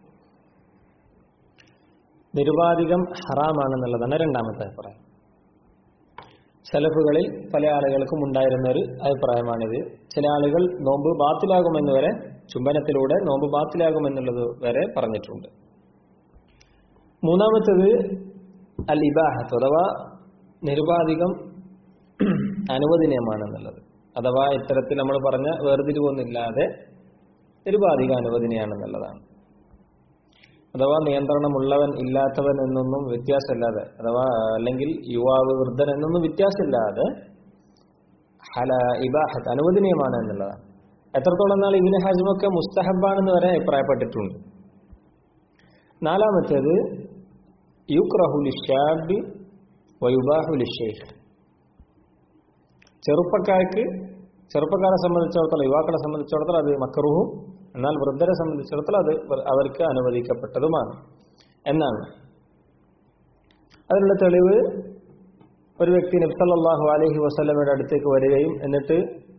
നിരുപാധികം ഹറാമാണെന്നുള്ളതാണ് രണ്ടാമത്തെ അഭിപ്രായം സലഫുകളിൽ പല ആളുകൾക്കും ഉണ്ടായിരുന്ന ഒരു അഭിപ്രായമാണിത് ചില ആളുകൾ നോമ്പ് ബാത്തിലാകുമെന്ന് വരെ ചുംബനത്തിലൂടെ നോമ്പ് ബാത്തിലാകുമെന്നുള്ളത് വരെ പറഞ്ഞിട്ടുണ്ട് മൂന്നാമത്തേത് അൽ ഇബാഹത്ത് അഥവാ നിരുപാധികം അനുവദനീയമാണെന്നുള്ളത് അഥവാ ഇത്തരത്തിൽ നമ്മൾ പറഞ്ഞ വേർതിരിവൊന്നുമില്ലാതെ നിരുപാധിക അനുവദനീയാണെന്നുള്ളതാണ് അഥവാ നിയന്ത്രണമുള്ളവൻ ഇല്ലാത്തവൻ എന്നൊന്നും വ്യത്യാസമില്ലാതെ അഥവാ അല്ലെങ്കിൽ യുവാവ് വൃദ്ധൻ എന്നൊന്നും വ്യത്യാസമില്ലാതെ ഹല ഇബാഹത്ത് അനുവദനീയമാണ് എന്നുള്ളതാണ് എത്രത്തോളം നാൾ ഇബിന് ഹജ്മൊക്കെ മുസ്തഹബാണെന്ന് വരെ അഭിപ്രായപ്പെട്ടിട്ടുണ്ട് നാലാമത്തേത് യുക്രഹുലിഷാബി വയുബാഹുലിഷേഖ് ചെറുപ്പക്കാർക്ക് ചെറുപ്പക്കാരെ സംബന്ധിച്ചിടത്തോളം യുവാക്കളെ സംബന്ധിച്ചിടത്തോളം അത് മക്കറുഹും എന്നാൽ വൃദ്ധരെ സംബന്ധിച്ചിടത്തോളം അത് അവർക്ക് അനുവദിക്കപ്പെട്ടതുമാണ് എന്നാണ് അതിനുള്ള തെളിവ് ഒരു വ്യക്തി നബ്സല്ലാഹു അലഹി വസ്ലമയുടെ അടുത്തേക്ക് വരികയും എന്നിട്ട്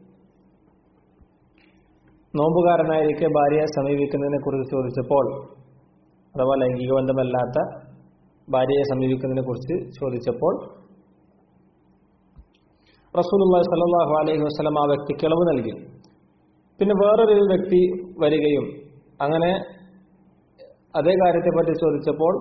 നോമ്പുകാരനായിരിക്കെ ഭാര്യയെ സമീപിക്കുന്നതിനെ കുറിച്ച് ചോദിച്ചപ്പോൾ അഥവാ ലൈംഗിക ബന്ധമല്ലാത്ത ഭാര്യയെ സമീപിക്കുന്നതിനെ കുറിച്ച് ചോദിച്ചപ്പോൾ റസൂലുള്ളാഹി സ്വല്ലല്ലാഹു അലൈഹി വസല്ലം ആ വ്യക്തിക്ക് ഇളവ് നൽകി പിന്നെ വേറൊരു വ്യക്തി വരികയും അങ്ങനെ അതേ കാര്യത്തെപ്പറ്റി ചോദിച്ചപ്പോൾ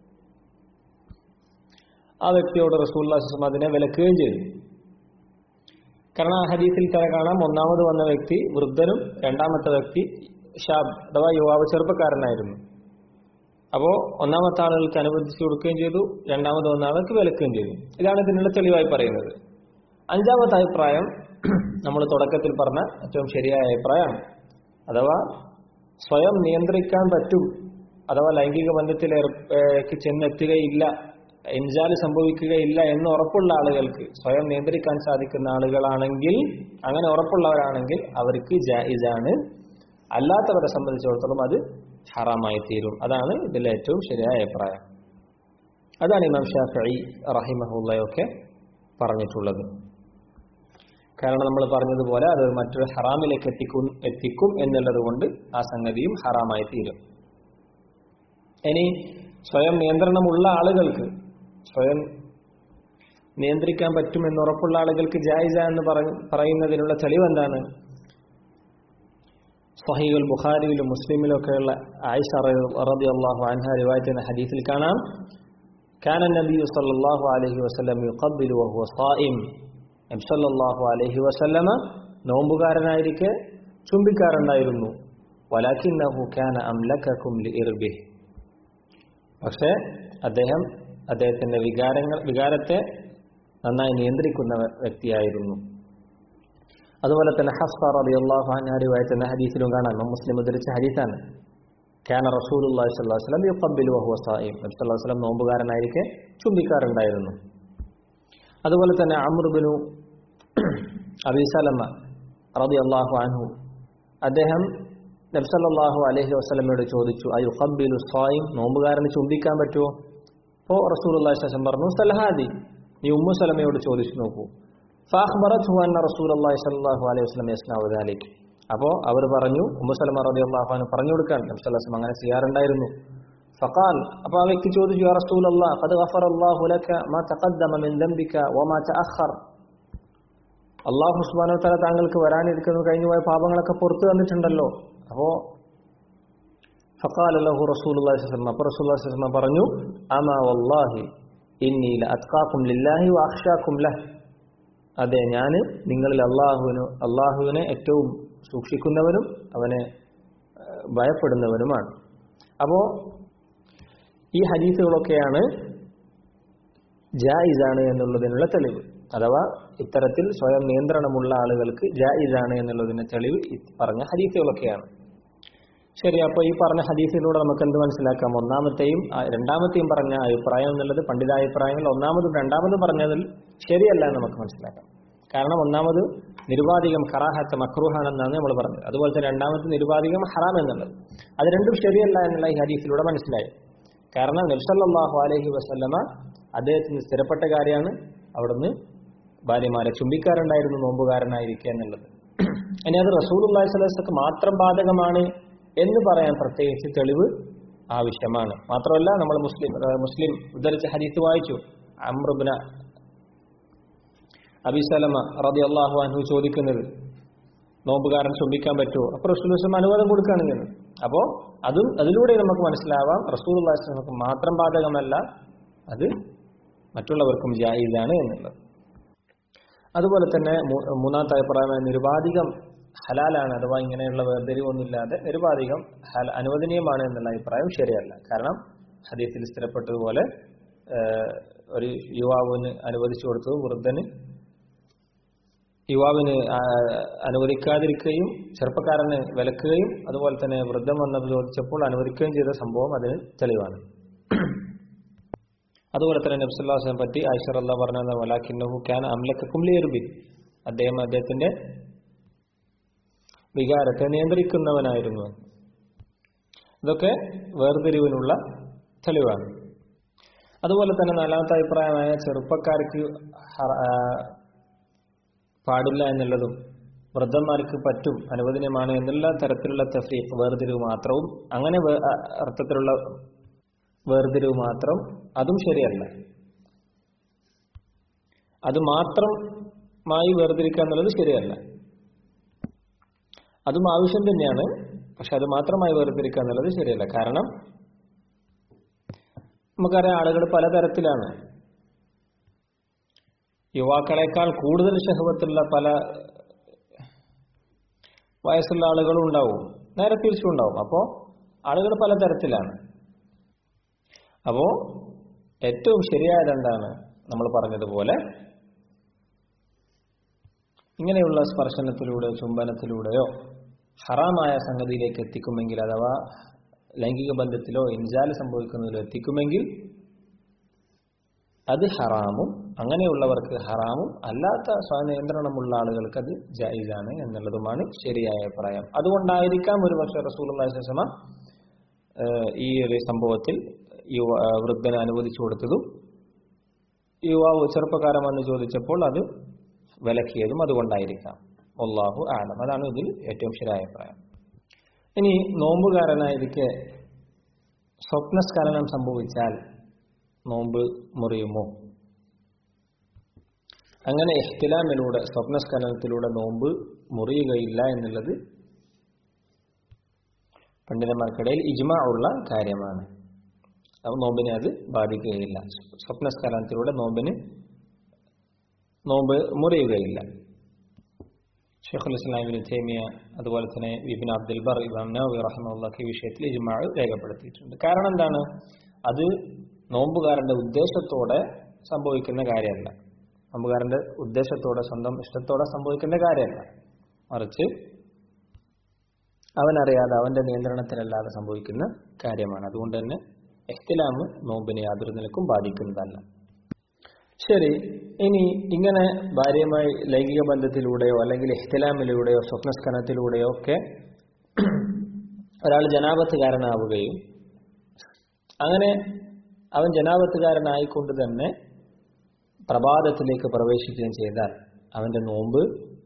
ആ വ്യക്തിയോട് റസൂല്ലാസ്ലം അതിനെ വിലക്കുകയും ചെയ്തു കാരണം ആ ഹദീസിൽ തന്നെ കാണാം ഒന്നാമത് വന്ന വ്യക്തി വൃദ്ധനും രണ്ടാമത്തെ വ്യക്തി ഷാബ് അഥവാ യുവാവ് ചെറുപ്പക്കാരനായിരുന്നു അപ്പോൾ ഒന്നാമത്തെ ആളുകൾക്ക് അനുവദിച്ചു കൊടുക്കുകയും ചെയ്തു രണ്ടാമത് വന്ന ആൾക്ക് വിലക്കുകയും ചെയ്തു ഇതാണ് ഇതിനുള്ള തെളിവായി പറയുന്നത് അഞ്ചാമത്തെ അഭിപ്രായം നമ്മൾ തുടക്കത്തിൽ പറഞ്ഞ ഏറ്റവും ശരിയായ അഭിപ്രായമാണ് അഥവാ സ്വയം നിയന്ത്രിക്കാൻ പറ്റും അഥവാ ലൈംഗിക ബന്ധത്തിലേക്ക് ചെന്നെത്തുകയില്ല എൻജാല് സംഭവിക്കുകയില്ല എന്ന് ഉറപ്പുള്ള ആളുകൾക്ക് സ്വയം നിയന്ത്രിക്കാൻ സാധിക്കുന്ന ആളുകളാണെങ്കിൽ അങ്ങനെ ഉറപ്പുള്ളവരാണെങ്കിൽ അവർക്ക് ജായിസാണ് അല്ലാത്തവരെ സംബന്ധിച്ചിടത്തോളം അത് ഹറാമായി തീരും അതാണ് ഇതിലെ ഏറ്റവും ശരിയായ അഭിപ്രായം അതാണ് ഇമാം ഷാഫി റഹിമഹുള്ളയൊക്കെ പറഞ്ഞിട്ടുള്ളത് കാരണം നമ്മൾ പറഞ്ഞതുപോലെ അത് മറ്റൊരു ഹറാമിലേക്ക് എത്തിക്കും എത്തിക്കും എന്നുള്ളത് കൊണ്ട് ആ സംഗതിയും ഹറാമായി തീരും ഇനി സ്വയം നിയന്ത്രണമുള്ള ആളുകൾക്ക് സ്വയം നിയന്ത്രിക്കാൻ പറ്റുമെന്ന് ഉറപ്പുള്ള ആളുകൾക്ക് ജായിസ എന്ന് പറയുന്നതിനുള്ള തെളിവ് എന്താണ് സഹീൽ ബുഖാരിയിലും മുസ്ലിമിലും ഒക്കെയുള്ള ആയിഷ റബി അള്ളാഹു അൻഹ റിവായത്ത് എന്ന ഹദീസിൽ കാണാം كان النبي صلى الله عليه وسلم يقبل وهو صائم നബി സല്ലല്ലാഹു അലൈഹി വസല്ലമ നോമ്പുകാരനായിരിക്കെ ചുംബിക്കാറുണ്ടായിരുന്നു വലാക്കിന്നഹു കാന അംലകക്കും ലിഇർബിഹി പക്ഷേ അദ്ദേഹം അദ്ദേഹത്തിന്റെ വികാരങ്ങൾ വികാരത്തെ നന്നായി നിയന്ത്രിക്കുന്ന വ്യക്തിയായിരുന്നു അതുപോലെ തന്നെ ഹഫ്സ റളിയല്ലാഹു അൻഹ റിവായത്ത് എന്ന ഹദീസിലും കാണാം മുസ്ലിം ഉദ്ധരിച്ച ഹദീസാണ് കാന റസൂലുള്ളാഹി സ്വല്ലല്ലാഹു അലൈഹി വസല്ലം യുഖബ്ബിലു വഹുവ സായിം നബി സല്ലല്ലാഹു അലൈഹി വസല്ലം നോമ്പുകാരനായിരിക്കെ ചുംബിക്കാറുണ്ടായിരുന്നു അതുപോലെ തന്നെ അമൃബിനു അബിസലമ റളിയല്ലാഹു അൻഹു അദ്ദേഹം നബി സല്ലല്ലാഹു അലൈഹി വസല്ലമയോട് ചോദിച്ചു അയു ഖബ്ബിലു സായിം നോമ്പുകാരന് ചുംബിക്കാൻ പറ്റുമോ അപ്പോൾ റസൂലുള്ളാഹി സ്വല്ലല്ലാഹു അലൈഹി വസല്ലം പറഞ്ഞു സലഹാദി നീ ഉമ്മു സലമയോട് ചോദിച്ചു നോക്കൂ ഫാഖ്ബറത്ഹു അന്ന റസൂലുള്ളാഹി സ്വല്ലല്ലാഹു അലൈഹി വസല്ലം യസ്നഉ ദാലിക് അപ്പോൾ അവർ പറഞ്ഞു ഉമ്മുസലമ റളിയല്ലാഹു അൻഹു പറഞ്ഞു കൊടുക്കാൻ നബി സല്ലല്ലാഹു അലൈഹി വസല്ലം അങ്ങനെ ചെയ്യാറുണ്ടായിരുന്നു ഫഖാൽ അപ്പോൾ ആ വ്യക്തി ചോദിച്ചു യാ റസൂലല്ലാഹ് ഖദ് ഗഫറല്ലാഹു ലക മാ തഖദ്ദമ മിൻ ദംബിക വമാ തഅഖർ അല്ലാഹു സുബ്ഹാനഹു വ തആല താങ്കൾക്ക് വരാനിരിക്കുന്ന കഴിഞ്ഞുപോയ പാപങ്ങളൊക്കെ പുറത്തു തന്നിട്ടുണ്ടല്ലോ അപ്പോൾ ഫഖാല ലഹു റസൂലുള്ളാഹി സ്വല്ലല്ലാഹു അലൈഹി വസല്ലം അപ്പോൾ റസൂലുള്ളാഹി സ്വല്ലല്ലാഹു അലൈഹി വസല്ലം പറഞ്ഞു അമാ വല്ലാഹി ഇന്നി ലഅത്ഖാകും ലില്ലാഹി വഅഖ്ശാകും ലഹ് അതെ ഞാൻ നിങ്ങളിൽ അള്ളാഹുവിന് അള്ളാഹുവിനെ ഏറ്റവും സൂക്ഷിക്കുന്നവനും അവനെ ഭയപ്പെടുന്നവനുമാണ് അപ്പോൾ ഈ ഹദീസുകളൊക്കെയാണ് ജായിസാണ് എന്നുള്ളതിനുള്ള തെളിവ് അഥവാ ഇത്തരത്തിൽ സ്വയം നിയന്ത്രണമുള്ള ആളുകൾക്ക് ജായിസാണ് എന്നുള്ളതിന്റെ തെളിവ് ഈ പറഞ്ഞ ഹദീസുകളൊക്കെയാണ് ശരി അപ്പോൾ ഈ പറഞ്ഞ ഹദീസിലൂടെ നമുക്ക് എന്ത് മനസ്സിലാക്കാം ഒന്നാമത്തെയും രണ്ടാമത്തെയും പറഞ്ഞ അഭിപ്രായം എന്നുള്ളത് പണ്ഡിതാഭിപ്രായങ്ങൾ ഒന്നാമതും രണ്ടാമതും പറഞ്ഞതിൽ ശരിയല്ല എന്ന് നമുക്ക് മനസ്സിലാക്കാം കാരണം ഒന്നാമത് നിരുപാധികം കറാഹത്ത് മക്രൂഹാണെന്നാണ് നമ്മൾ പറഞ്ഞത് അതുപോലെ തന്നെ രണ്ടാമത്തെ നിരുപാധികം ഹറാം എന്നുള്ളത് അത് രണ്ടും ശരിയല്ല എന്നുള്ള ഈ ഹദീസിലൂടെ മനസ്സിലായി കാരണം നബ്സല്ലാഹു അലഹി വസ്ല്ലമ അദ്ദേഹത്തിന് സ്ഥിരപ്പെട്ട കാര്യമാണ് അവിടുന്ന് ഭാര്യമാരെ ചുംബിക്കാറുണ്ടായിരുന്നു നോമ്പുകാരനായിരിക്കുക എന്നുള്ളത് ഇനി അത് റസൂൽ അള്ളാഹി സ്വലക്ക് മാത്രം ബാധകമാണ് എന്ന് പറയാൻ പ്രത്യേകിച്ച് തെളിവ് ആവശ്യമാണ് മാത്രമല്ല നമ്മൾ മുസ്ലിം മുസ്ലിം ഉദ്ധരിച്ച ഹദീസ് വായിച്ചു അമ്രുബിന അബിസലമ റതി അള്ളാഹു അൻഹു ചോദിക്കുന്നത് നോമ്പുകാരൻ ചുംബിക്കാൻ പറ്റുമോ അപ്പോൾ റസൂൽ വസ്ലം അനുവാദം കൊടുക്കുകയാണെങ്കിൽ അപ്പോൾ അതും അതിലൂടെ നമുക്ക് മനസ്സിലാവാം റസൂൽ നമുക്ക് മാത്രം ബാധകമല്ല അത് മറ്റുള്ളവർക്കും ജായിദാണ് എന്നുള്ളത് അതുപോലെ തന്നെ മൂന്നാമത്തെ അഭിപ്രായം നിരുപാധികം ഹലാലാണ് അഥവാ ഇങ്ങനെയുള്ള വേർതിരിവൊന്നുമില്ലാതെ നിരുപാധികം ഹല അനുവദനീയമാണ് എന്നുള്ള അഭിപ്രായം ശരിയല്ല കാരണം ഹദീസിൽ സ്ഥിരപ്പെട്ടതുപോലെ ഒരു യുവാവിന് അനുവദിച്ചു കൊടുത്തത് വൃദ്ധന് യുവാവിന് അനുവദിക്കാതിരിക്കുകയും ചെറുപ്പക്കാരന് വിലക്കുകയും അതുപോലെ തന്നെ വൃദ്ധം വന്നത് ചോദിച്ചപ്പോൾ അനുവദിക്കുകയും ചെയ്ത സംഭവം അതിന് തെളിവാണ് അതുപോലെ തന്നെ നബ്സുല്ലാസിനെ പറ്റി ആയിഷർ അല്ല പറഞ്ഞ വലാഖിന്നഹു ഖാൻ അംലക്ക് കുംലിയർബി അദ്ദേഹം അദ്ദേഹത്തിന്റെ വികാരത്തെ നിയന്ത്രിക്കുന്നവനായിരുന്നു ഇതൊക്കെ വേർതിരിവിനുള്ള തെളിവാണ് അതുപോലെ തന്നെ നാലാമത്തെ അഭിപ്രായമായ ചെറുപ്പക്കാർക്ക് പാടില്ല എന്നുള്ളതും വൃദ്ധന്മാർക്ക് പറ്റും അനുവദനീയമാണ് എന്നുള്ള തരത്തിലുള്ള തഫീഖ് വേർതിരിവ് മാത്രവും അങ്ങനെ അർത്ഥത്തിലുള്ള വേർതിരിവ് മാത്രം അതും ശരിയല്ല അത് മാത്രമായി വേർതിരിക്കുക എന്നുള്ളത് ശരിയല്ല അതും ആവശ്യം തന്നെയാണ് പക്ഷെ അത് മാത്രമായി വേർതിരിക്കുക എന്നുള്ളത് ശരിയല്ല കാരണം നമുക്കറിയാം ആളുകൾ പലതരത്തിലാണ് യുവാക്കളെക്കാൾ കൂടുതൽ ഷഹവത്തുള്ള പല വയസ്സുള്ള ആളുകളും ഉണ്ടാവും നേരെ തിരിച്ചും ഉണ്ടാവും അപ്പോൾ ആളുകൾ പലതരത്തിലാണ് അപ്പോൾ ഏറ്റവും ശരിയായത് എന്താണ് നമ്മൾ പറഞ്ഞതുപോലെ ഇങ്ങനെയുള്ള സ്പർശനത്തിലൂടെ ചുംബനത്തിലൂടെയോ ഹറാമായ സംഗതിയിലേക്ക് എത്തിക്കുമെങ്കിൽ അഥവാ ലൈംഗിക ബന്ധത്തിലോ ഇൻജാൽ സംഭവിക്കുന്നതിലോ എത്തിക്കുമെങ്കിൽ അത് ഹറാമും അങ്ങനെയുള്ളവർക്ക് ഹറാമും അല്ലാത്ത സ്വനിയന്ത്രണമുള്ള ആളുകൾക്ക് അത് ജൈസാണ് എന്നുള്ളതുമാണ് ശരിയായ അഭിപ്രായം അതുകൊണ്ടായിരിക്കാം ഒരു പക്ഷേ റസൂൽ ഈ ഒരു സംഭവത്തിൽ യുവ വൃദ്ധന് അനുവദിച്ചു കൊടുത്തതും യുവാവ് ചെറുപ്പക്കാരൻ വന്ന് ചോദിച്ചപ്പോൾ അത് വിലക്കിയതും അതുകൊണ്ടായിരിക്കാം അള്ളാഹു ആലം അതാണ് ഇതിൽ ഏറ്റവും ശരിയായ അഭിപ്രായം ഇനി നോമ്പുകാരനായിരിക്കെ സ്വപ്നസ്ഖലനം സംഭവിച്ചാൽ നോമ്പ് മുറിയുമോ അങ്ങനെ എഹ്തിലാമിലൂടെ സ്വപ്നസ്ഖലനത്തിലൂടെ നോമ്പ് മുറിയുകയില്ല എന്നുള്ളത് പണ്ഡിതന്മാർക്കിടയിൽ ഇജ്മാ ഉള്ള കാര്യമാണ് അപ്പോൾ നോമ്പിനെ അത് ബാധിക്കുകയില്ല സ്വപ്നസ്ഖലനത്തിലൂടെ നോമ്പിന് നോമ്പ് മുറിയുകയില്ല ഷെയ്ഖുൽ ഇസ്ലാം ഇബ്നു തൈമിയ അതുപോലെ തന്നെ ഇബ്നു അബ്ദുൽ ബർ ഇമാം നവവി റഹിമഹുള്ളാഹി ഈ വിഷയത്തിൽ ഇജ്മാ രേഖപ്പെടുത്തിയിട്ടുണ്ട് കാരണം എന്താണ് അത് നോമ്പുകാരന്റെ ഉദ്ദേശത്തോടെ സംഭവിക്കുന്ന കാര്യമല്ല നോമ്പുകാരന്റെ ഉദ്ദേശത്തോടെ സ്വന്തം ഇഷ്ടത്തോടെ സംഭവിക്കുന്ന കാര്യമല്ല മറിച്ച് അവനറിയാതെ അവന്റെ നിയന്ത്രണത്തിലല്ലാതെ സംഭവിക്കുന്ന കാര്യമാണ് അതുകൊണ്ട് തന്നെ എഹ്തിലാമ് നോമ്പിനെ യാതൊരു നിലക്കും ബാധിക്കുന്നതല്ല ശരി ഇനി ഇങ്ങനെ ഭാര്യയുമായി ലൈംഗിക ബന്ധത്തിലൂടെയോ അല്ലെങ്കിൽ എഹ്തിലാമിലൂടെയോ സ്വപ്നസ്കനത്തിലൂടെയോ ഒക്കെ ഒരാൾ ജനാപത്തുകാരനാവുകയും അങ്ങനെ അവൻ ജനാപത്തുകാരനായിക്കൊണ്ട് തന്നെ പ്രഭാതത്തിലേക്ക് പ്രവേശിക്കുകയും ചെയ്താൽ അവന്റെ നോമ്പ്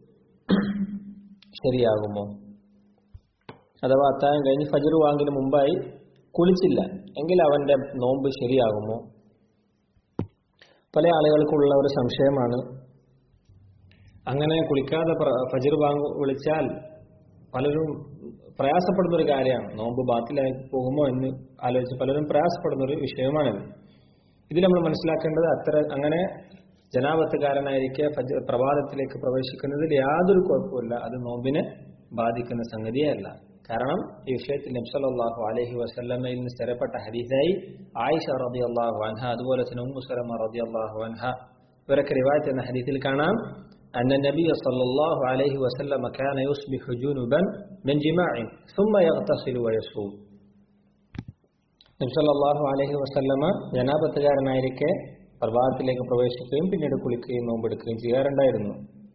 ശരിയാകുമോ അഥവാ അത്താഴം കഴിഞ്ഞ് ഫജർ വാങ്ങിന് മുമ്പായി കുളിച്ചില്ല എങ്കിൽ അവന്റെ നോമ്പ് ശരിയാകുമോ പല ആളുകൾക്കുള്ള ഒരു സംശയമാണ് അങ്ങനെ കുളിക്കാതെ ഫജർ വാങ്ങ് വിളിച്ചാൽ പലരും പ്രയാസപ്പെടുന്ന ഒരു കാര്യമാണ് നോമ്പ് ബാത്തിലായി പോകുമോ എന്ന് ആലോചിച്ച് പലരും പ്രയാസപ്പെടുന്ന ഒരു വിഷയമാണിത് ഇതിൽ നമ്മൾ മനസ്സിലാക്കേണ്ടത് അത്ര അങ്ങനെ ജനാപത്തുകാരനായിരിക്കെ ഫജ പ്രഭാതത്തിലേക്ക് പ്രവേശിക്കുന്നതിൽ യാതൊരു കുഴപ്പമില്ല അത് നോമ്പിനെ ബാധിക്കുന്ന സംഗതിയല്ല കാരണം ഈ വിഷയത്തിൽ നബ്സല്ലാഹു അലഹി വസല്ലമയിൽ നിന്ന് സ്ഥിരപ്പെട്ട ഹദീസായി ആയിഷ റബി അള്ളാഹു അൻഹ അതുപോലെ തന്നെ ഉമ്മു സലമ റബി അള്ളാഹു അൻഹ ഇവരൊക്കെ റിവായത്ത് എന്ന ഹദീസിൽ കാണാം أن النبي صلى الله عليه وسلم كان يصبح جنبا من جماع ثم يغتسل ويصوم നബി സല്ലല്ലാഹു അലൈഹി വസല്ലമ ജനാപത്തുകാരനായിരിക്കെ പ്രഭാതത്തിലേക്ക് പ്രവേശിക്കുകയും പിന്നീട് കുളിക്കുകയും നോമ്പെടുക്കുകയും ചെയ്യാറുണ്ടായിരുന്നു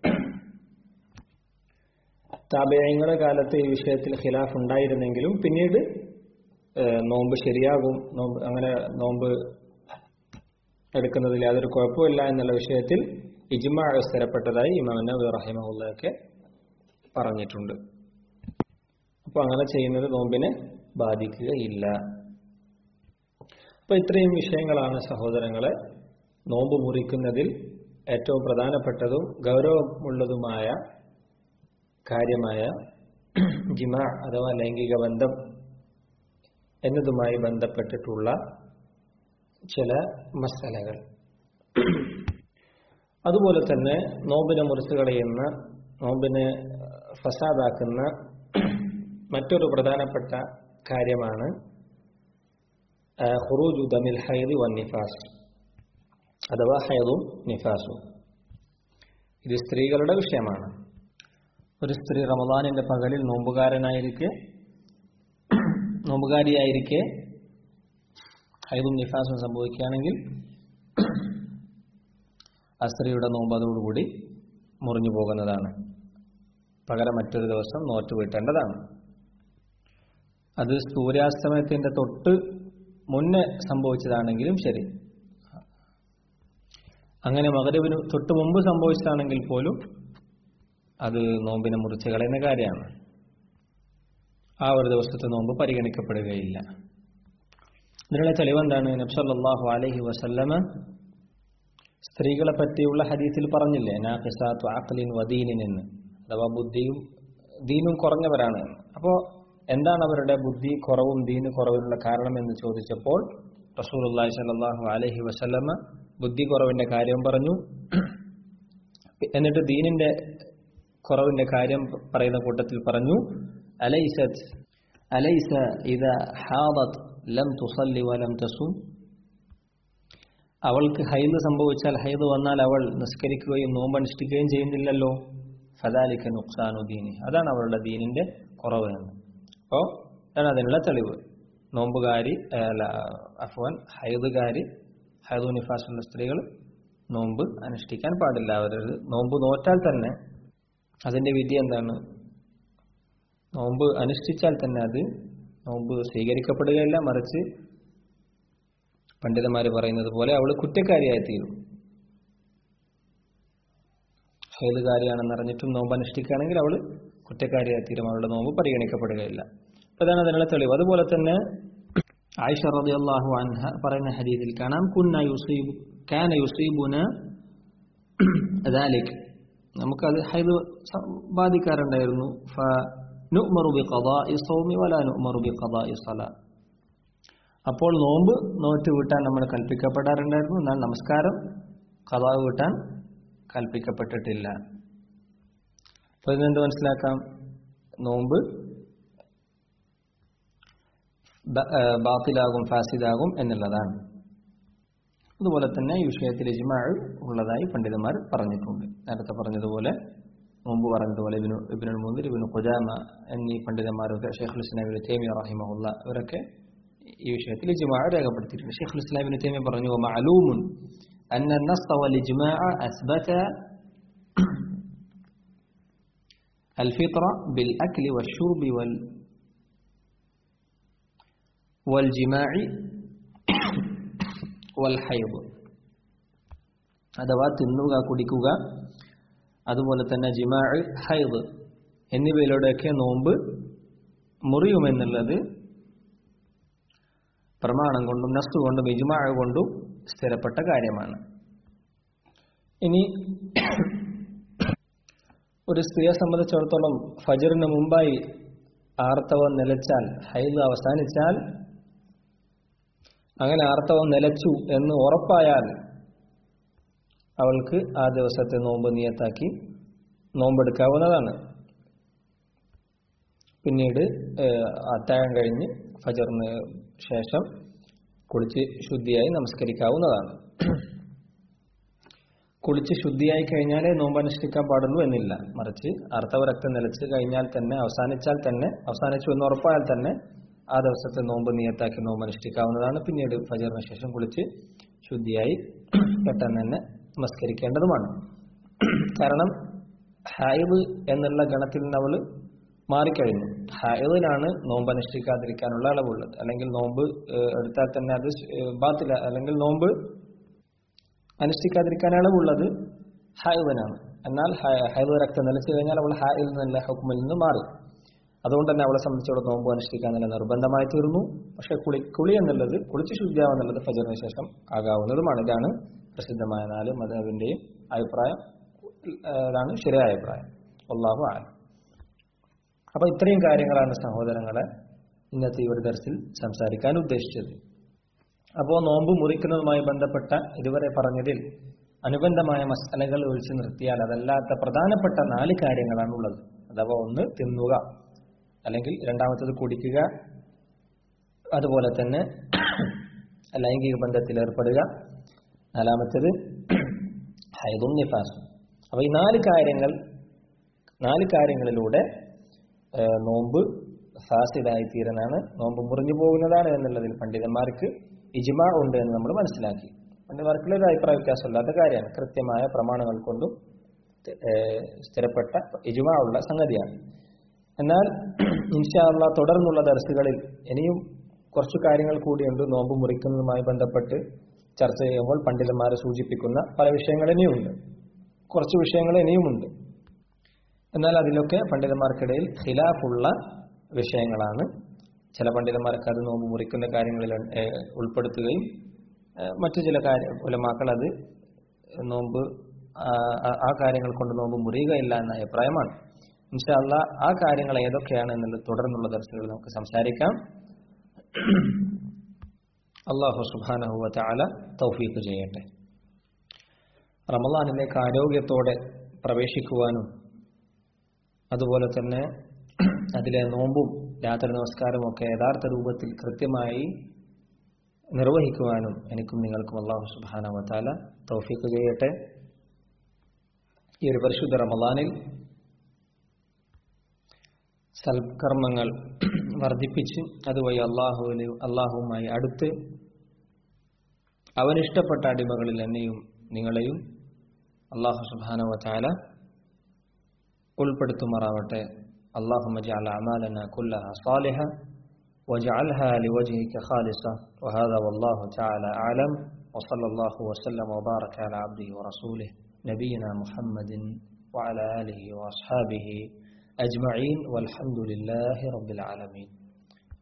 താപേയങ്ങളുടെ കാലത്ത് ഈ വിഷയത്തിൽ ഖിലാഫ് ഉണ്ടായിരുന്നെങ്കിലും പിന്നീട് നോമ്പ് ശരിയാകും നോമ്പ് അങ്ങനെ നോമ്പ് എടുക്കുന്നതിൽ യാതൊരു കുഴപ്പമില്ല എന്നുള്ള വിഷയത്തിൽ ഇജ്മാ സ്ഥിരപ്പെട്ടതായി ഇമാം നബി റഹിമഹുല്ലൊക്കെ പറഞ്ഞിട്ടുണ്ട് അപ്പോൾ അങ്ങനെ ചെയ്യുന്നത് നോമ്പിനെ ബാധിക്കുകയില്ല അപ്പൊ ഇത്രയും വിഷയങ്ങളാണ് സഹോദരങ്ങളെ നോമ്പ് മുറിക്കുന്നതിൽ ഏറ്റവും പ്രധാനപ്പെട്ടതും ഗൗരവമുള്ളതുമായ കാര്യമായ ജിമ അഥവാ ലൈംഗിക ബന്ധം എന്നതുമായി ബന്ധപ്പെട്ടിട്ടുള്ള ചില മസലകൾ അതുപോലെ തന്നെ നോമ്പിനെ മുറിച്ചു കളയുന്ന നോമ്പിനെ ഫസാദാക്കുന്ന മറ്റൊരു പ്രധാനപ്പെട്ട കാര്യമാണ് ഖുറൂജു ദമിൽ ഹൈദ് വൻ നിഫാസ് അഥവാ ഹൈദും നിഫാസും ഇത് സ്ത്രീകളുടെ വിഷയമാണ് ഒരു സ്ത്രീ റമദാനിന്റെ പകലിൽ നോമ്പുകാരനായിരിക്കെ നോമ്പുകാരിയായിരിക്കെ ഹൈദും നിഫാസും സംഭവിക്കുകയാണെങ്കിൽ ആ സ്ത്രീയുടെ നോമ്പ് അതോടുകൂടി മുറിഞ്ഞു പോകുന്നതാണ് പകരം മറ്റൊരു ദിവസം നോറ്റ് വീട്ടേണ്ടതാണ് അത് സൂര്യാസ്തമയത്തിന്റെ തൊട്ട് മുന്നേ സംഭവിച്ചതാണെങ്കിലും ശരി അങ്ങനെ മകരവിന് തൊട്ട് മുമ്പ് സംഭവിച്ചതാണെങ്കിൽ പോലും അത് നോമ്പിനെ മുറിച്ച് കളയുന്ന കാര്യമാണ് ആ ഒരു ദിവസത്തെ നോമ്പ് പരിഗണിക്കപ്പെടുകയില്ല ഇതിനുള്ള തെളിവെന്താണ് നബ്സല്ലാഹു അലഹി വസല്ലമ സ്ത്രീകളെ പറ്റിയുള്ള ഹദീസിൽ പറഞ്ഞില്ലേ നാഖിസാത്തു അഖലിൻ വദീനിൻ എന്ന് അഥവാ ബുദ്ധിയും ദീനും കുറഞ്ഞവരാണ് അപ്പോൾ എന്താണ് അവരുടെ ബുദ്ധി കുറവും ദീന് കുറവിനുള്ള കാരണം എന്ന് ചോദിച്ചപ്പോൾ റസൂലുള്ളാഹി സ്വല്ലല്ലാഹു അലൈഹി വസല്ലമ ബുദ്ധി കുറവിന്റെ കാര്യം പറഞ്ഞു എന്നിട്ട് ദീനിന്റെ കുറവിന്റെ കാര്യം പറയുന്ന കൂട്ടത്തിൽ പറഞ്ഞു അലൈസത് അലൈസ ഇദ ഹാദത് ലം തുസല്ലി വലം തസും അവൾക്ക് ഹൈദ് സംഭവിച്ചാൽ ഹൈദ് വന്നാൽ അവൾ നിസ്കരിക്കുകയും നോമ്പനുഷ്ഠിക്കുകയും ചെയ്യുന്നില്ലല്ലോ ഫദാലിക്ക നുക്സാനു ദീനി അതാണ് അവളുടെ ദീനിന്റെ കുറവ് എന്ന് അപ്പോൾ അതാണ് അതിനുള്ള തെളിവ് നോമ്പുകാരി അല്ല അഫ്വാൻ ഹൈദുകാരി ഹൈദു നിഫാസുള്ള സ്ത്രീകൾ നോമ്പ് അനുഷ്ഠിക്കാൻ പാടില്ല അവരൊരു നോമ്പ് നോറ്റാൽ തന്നെ അതിന്റെ വിധി എന്താണ് നോമ്പ് അനുഷ്ഠിച്ചാൽ തന്നെ അത് നോമ്പ് സ്വീകരിക്കപ്പെടുകയില്ല മറിച്ച് പണ്ഡിതന്മാർ പറയുന്നത് പോലെ അവൾ കുറ്റക്കാരിയായി തീരും ഹേതുകാരിയാണെന്ന് അറിഞ്ഞിട്ടും നോമ്പ് അനുഷ്ഠിക്കുകയാണെങ്കിൽ അവൾ കുറ്റക്കാരിയായി തീരും അവളുടെ നോമ്പ് പരിഗണിക്കപ്പെടുകയില്ല അതാണ് അതിനുള്ള തെളിവ് അതുപോലെ തന്നെ ആയിഷ റളിയല്ലാഹു അൻഹ പറയുന്ന ഹദീസിൽ കാണാം കുന്ന യുസീബ് കാന യുസീബുന ذلك നമുക്കത് ഹൈദ് ബാധിക്കാറുണ്ടായിരുന്നു നുഅ്മറു ബിഖദാഇ സൗമി വലാ നുഅ്മറു ബിഖദാഇ സലാ അപ്പോൾ നോമ്പ് നോറ്റ് വീട്ടാൻ നമ്മൾ കൽപ്പിക്കപ്പെടാറുണ്ടായിരുന്നു എന്നാൽ നമസ്കാരം കഥാ വീട്ടാൻ കൽപ്പിക്കപ്പെട്ടിട്ടില്ല അപ്പോൾ ഇതിനെന്ത് മനസ്സിലാക്കാം നോമ്പ് ബാത്തിലാകും ഫാസിദാകും എന്നുള്ളതാണ് അതുപോലെ തന്നെ ഈ വിഷയത്തിൽ ഇജ്മാൾ ഉള്ളതായി പണ്ഡിതന്മാർ പറഞ്ഞിട്ടുണ്ട് നേരത്തെ പറഞ്ഞതുപോലെ മുമ്പ് പറഞ്ഞതുപോലെ ഇബിനു ഇബിനുൽ മുന്തിർ ഇബിനു ഖുജാമ എന്നീ പണ്ഡിതന്മാരൊക്കെ ഷെയ്ഖുൽ ഇസ്ലാം ഇബിന് തേമിയ റഹിമഹുല്ല ഇവരൊക്കെ ഈ വിഷയത്തിൽ ഇജ്മാ രേഖപ്പെടുത്തിയിട്ടുണ്ട് ഷെയ്ഖുൽ ഇസ്ലാം ഇബിന് തേമിയ പറഞ്ഞു മഅലൂമുൻ أن النص والإجماع أثبت الفطرة بالأكل والشرب وال والجماع والحيض അഥവാ തിന്നുക കുടിക്കുക അതുപോലെ തന്നെ ജിമാഅ് ഹൈദ് എന്നിവയിലൂടെയൊക്കെ നോമ്പ് മുറിയുമെന്നുള്ളത് പ്രമാണം കൊണ്ടും നസ് കൊണ്ടും ഇജ്മാ കൊണ്ടും സ്ഥിരപ്പെട്ട കാര്യമാണ് ഇനി ഒരു സ്ത്രീയെ സംബന്ധിച്ചിടത്തോളം ഫജറിന് മുമ്പായി ആർത്തവം നിലച്ചാൽ ഹൈദ് അവസാനിച്ചാൽ അങ്ങനെ ആർത്തവം നിലച്ചു എന്ന് ഉറപ്പായാൽ അവൾക്ക് ആ ദിവസത്തെ നോമ്പ് നിയത്താക്കി നോമ്പെടുക്കാവുന്നതാണ് പിന്നീട് അത്താഴം കഴിഞ്ഞ് ഫജറിന് ശേഷം കുളിച്ച് ശുദ്ധിയായി നമസ്കരിക്കാവുന്നതാണ് കുളിച്ച് ശുദ്ധിയായി കഴിഞ്ഞാലേ നോമ്പ് അനുഷ്ഠിക്കാൻ പാടുള്ളൂ എന്നില്ല മറിച്ച് അർത്ഥവരക്തം നിലച്ച് കഴിഞ്ഞാൽ തന്നെ അവസാനിച്ചാൽ തന്നെ അവസാനിച്ചു എന്ന് ഉറപ്പായാൽ തന്നെ ആ ദിവസത്തെ നോമ്പ് നിയത്താക്കി നോമ്പ് അനുഷ്ഠിക്കാവുന്നതാണ് പിന്നീട് ഫജറിന് ശേഷം കുളിച്ച് ശുദ്ധിയായി പെട്ടെന്ന് തന്നെ നമസ്കരിക്കേണ്ടതുമാണ് കാരണം ഹായിബ് എന്നുള്ള ഗണത്തിൽ നിന്ന് അവള് മാറിക്കഴിഞ്ഞു ഹായിദിനാണ് നോമ്പ് അനുഷ്ഠിക്കാതിരിക്കാനുള്ള അളവുള്ളത് അല്ലെങ്കിൽ നോമ്പ് എടുത്താൽ തന്നെ അത് ബാത്തില അല്ലെങ്കിൽ നോമ്പ് അനുഷ്ഠിക്കാതിരിക്കാൻ അളവുള്ളത് ഹായിദിനാണ് എന്നാൽ ഹൈദ് രക്തം നിലച്ചു കഴിഞ്ഞാൽ അവൾ ഹായിൽ നിന്നുള്ള ഹുക്കുമിൽ നിന്ന് മാറി അതുകൊണ്ട് തന്നെ അവളെ സംബന്ധിച്ചോളം നോമ്പ് അനുഷ്ഠിക്കാൻ തന്നെ നിർബന്ധമായി തീർന്നു പക്ഷെ കുളി കുളി എന്നുള്ളത് കുളിച്ച് ശുദ്ധിയാവുന്നുള്ളത് ഫജറിന് ശേഷം ആകാവുന്നതുമാണ് ഇതാണ് പ്രസിദ്ധമായ നാല് മതവിന്റെയും അഭിപ്രായം ഇതാണ് ശരിയായ അഭിപ്രായം അള്ളാഹു ആലം അപ്പൊ ഇത്രയും കാര്യങ്ങളാണ് സഹോദരങ്ങളെ ഇന്നത്തെ ഈ ഒരു ദർസിൽ സംസാരിക്കാൻ ഉദ്ദേശിച്ചത് അപ്പോൾ നോമ്പ് മുറിക്കുന്നതുമായി ബന്ധപ്പെട്ട ഇതുവരെ പറഞ്ഞതിൽ അനുബന്ധമായ മസാലകൾ ഒഴിച്ചു നിർത്തിയാൽ അതല്ലാത്ത പ്രധാനപ്പെട്ട നാല് കാര്യങ്ങളാണ് ഉള്ളത് അഥവാ ഒന്ന് തിന്നുക അല്ലെങ്കിൽ രണ്ടാമത്തത് കുടിക്കുക അതുപോലെ തന്നെ ലൈംഗിക ബന്ധത്തിൽ ഏർപ്പെടുക നാലാമത്തത് ഹൈദും നിഫാസും അപ്പൊ ഈ നാല് കാര്യങ്ങൾ നാല് കാര്യങ്ങളിലൂടെ നോമ്പ് ഫാസിദായി തീരുന്നതാണ് നോമ്പ് മുറിഞ്ഞു പോകുന്നതാണ് എന്നുള്ളതിൽ പണ്ഡിതന്മാർക്ക് ഇജിമാ ഉണ്ട് എന്ന് നമ്മൾ മനസ്സിലാക്കി പണ്ഡിതന്മാർക്കുള്ള ഒരു അഭിപ്രായ വ്യത്യാസമില്ലാത്ത കാര്യമാണ് കൃത്യമായ പ്രമാണങ്ങൾ കൊണ്ടും സ്ഥിരപ്പെട്ട ഇജിമാ ഉള്ള സംഗതിയാണ് എന്നാൽ ഇൻഷാള്ള തുടർന്നുള്ള ദർസുകളിൽ ഇനിയും കുറച്ചു കാര്യങ്ങൾ കൂടിയുണ്ട് നോമ്പ് മുറിക്കുന്നതുമായി ബന്ധപ്പെട്ട് ചർച്ച ചെയ്യുമ്പോൾ പണ്ഡിതന്മാർ സൂചിപ്പിക്കുന്ന പല വിഷയങ്ങൾ ഇനിയുമുണ്ട് കുറച്ച് വിഷയങ്ങൾ ഇനിയുമുണ്ട് എന്നാൽ അതിലൊക്കെ പണ്ഡിതന്മാർക്കിടയിൽ ഖിലാഫുള്ള വിഷയങ്ങളാണ് ചില പണ്ഡിതന്മാർക്ക് അത് നോമ്പ് മുറിക്കുന്ന കാര്യങ്ങളിൽ ഉൾപ്പെടുത്തുകയും മറ്റു ചില കാര്യ ഉലമാക്കൾ അത് നോമ്പ് ആ കാര്യങ്ങൾ കൊണ്ട് നോമ്പ് മുറിയുകയില്ല എന്ന അഭിപ്രായമാണ് ഇൻഷാല്ല ആ കാര്യങ്ങൾ ഏതൊക്കെയാണ് എന്നുള്ളത് തുടർന്നുള്ള ദർശനങ്ങൾ നമുക്ക് സംസാരിക്കാം അള്ളാഹു സുബാനഹുവ ചാല തൗഫീഖ് ചെയ്യട്ടെ റമലാനിലേക്ക് ആരോഗ്യത്തോടെ പ്രവേശിക്കുവാനും അതുപോലെ തന്നെ അതിലെ നോമ്പും രാത്രി നമസ്കാരവും ഒക്കെ യഥാർത്ഥ രൂപത്തിൽ കൃത്യമായി നിർവഹിക്കുവാനും എനിക്കും നിങ്ങൾക്കും അള്ളാഹു സുബാന താല തൗഫീഖ് ചെയ്യട്ടെ ഈ ഒരു പരിശുദ്ധ റമലാനിൽ സൽക്കർമ്മങ്ങൾ വർദ്ധിപ്പിച്ച് അതുവഴി അള്ളാഹുവിന് അള്ളാഹുവുമായി അടുത്ത് അവനിഷ്ടപ്പെട്ട അടിമകളിൽ എന്നെയും നിങ്ങളെയും അള്ളാഹു സുബാനവ ചാല ഉൾപ്പെടുത്തുമാറാവട്ടെ اللهم اجعل أعمالنا كلها صالحة واجعلها لوجهك خالصة وهذا والله تعالى أعلم وصلى الله وسلم وبارك على عبده ورسوله نبينا محمد وعلى آله وأصحابه أجمعين والحمد لله رب العالمين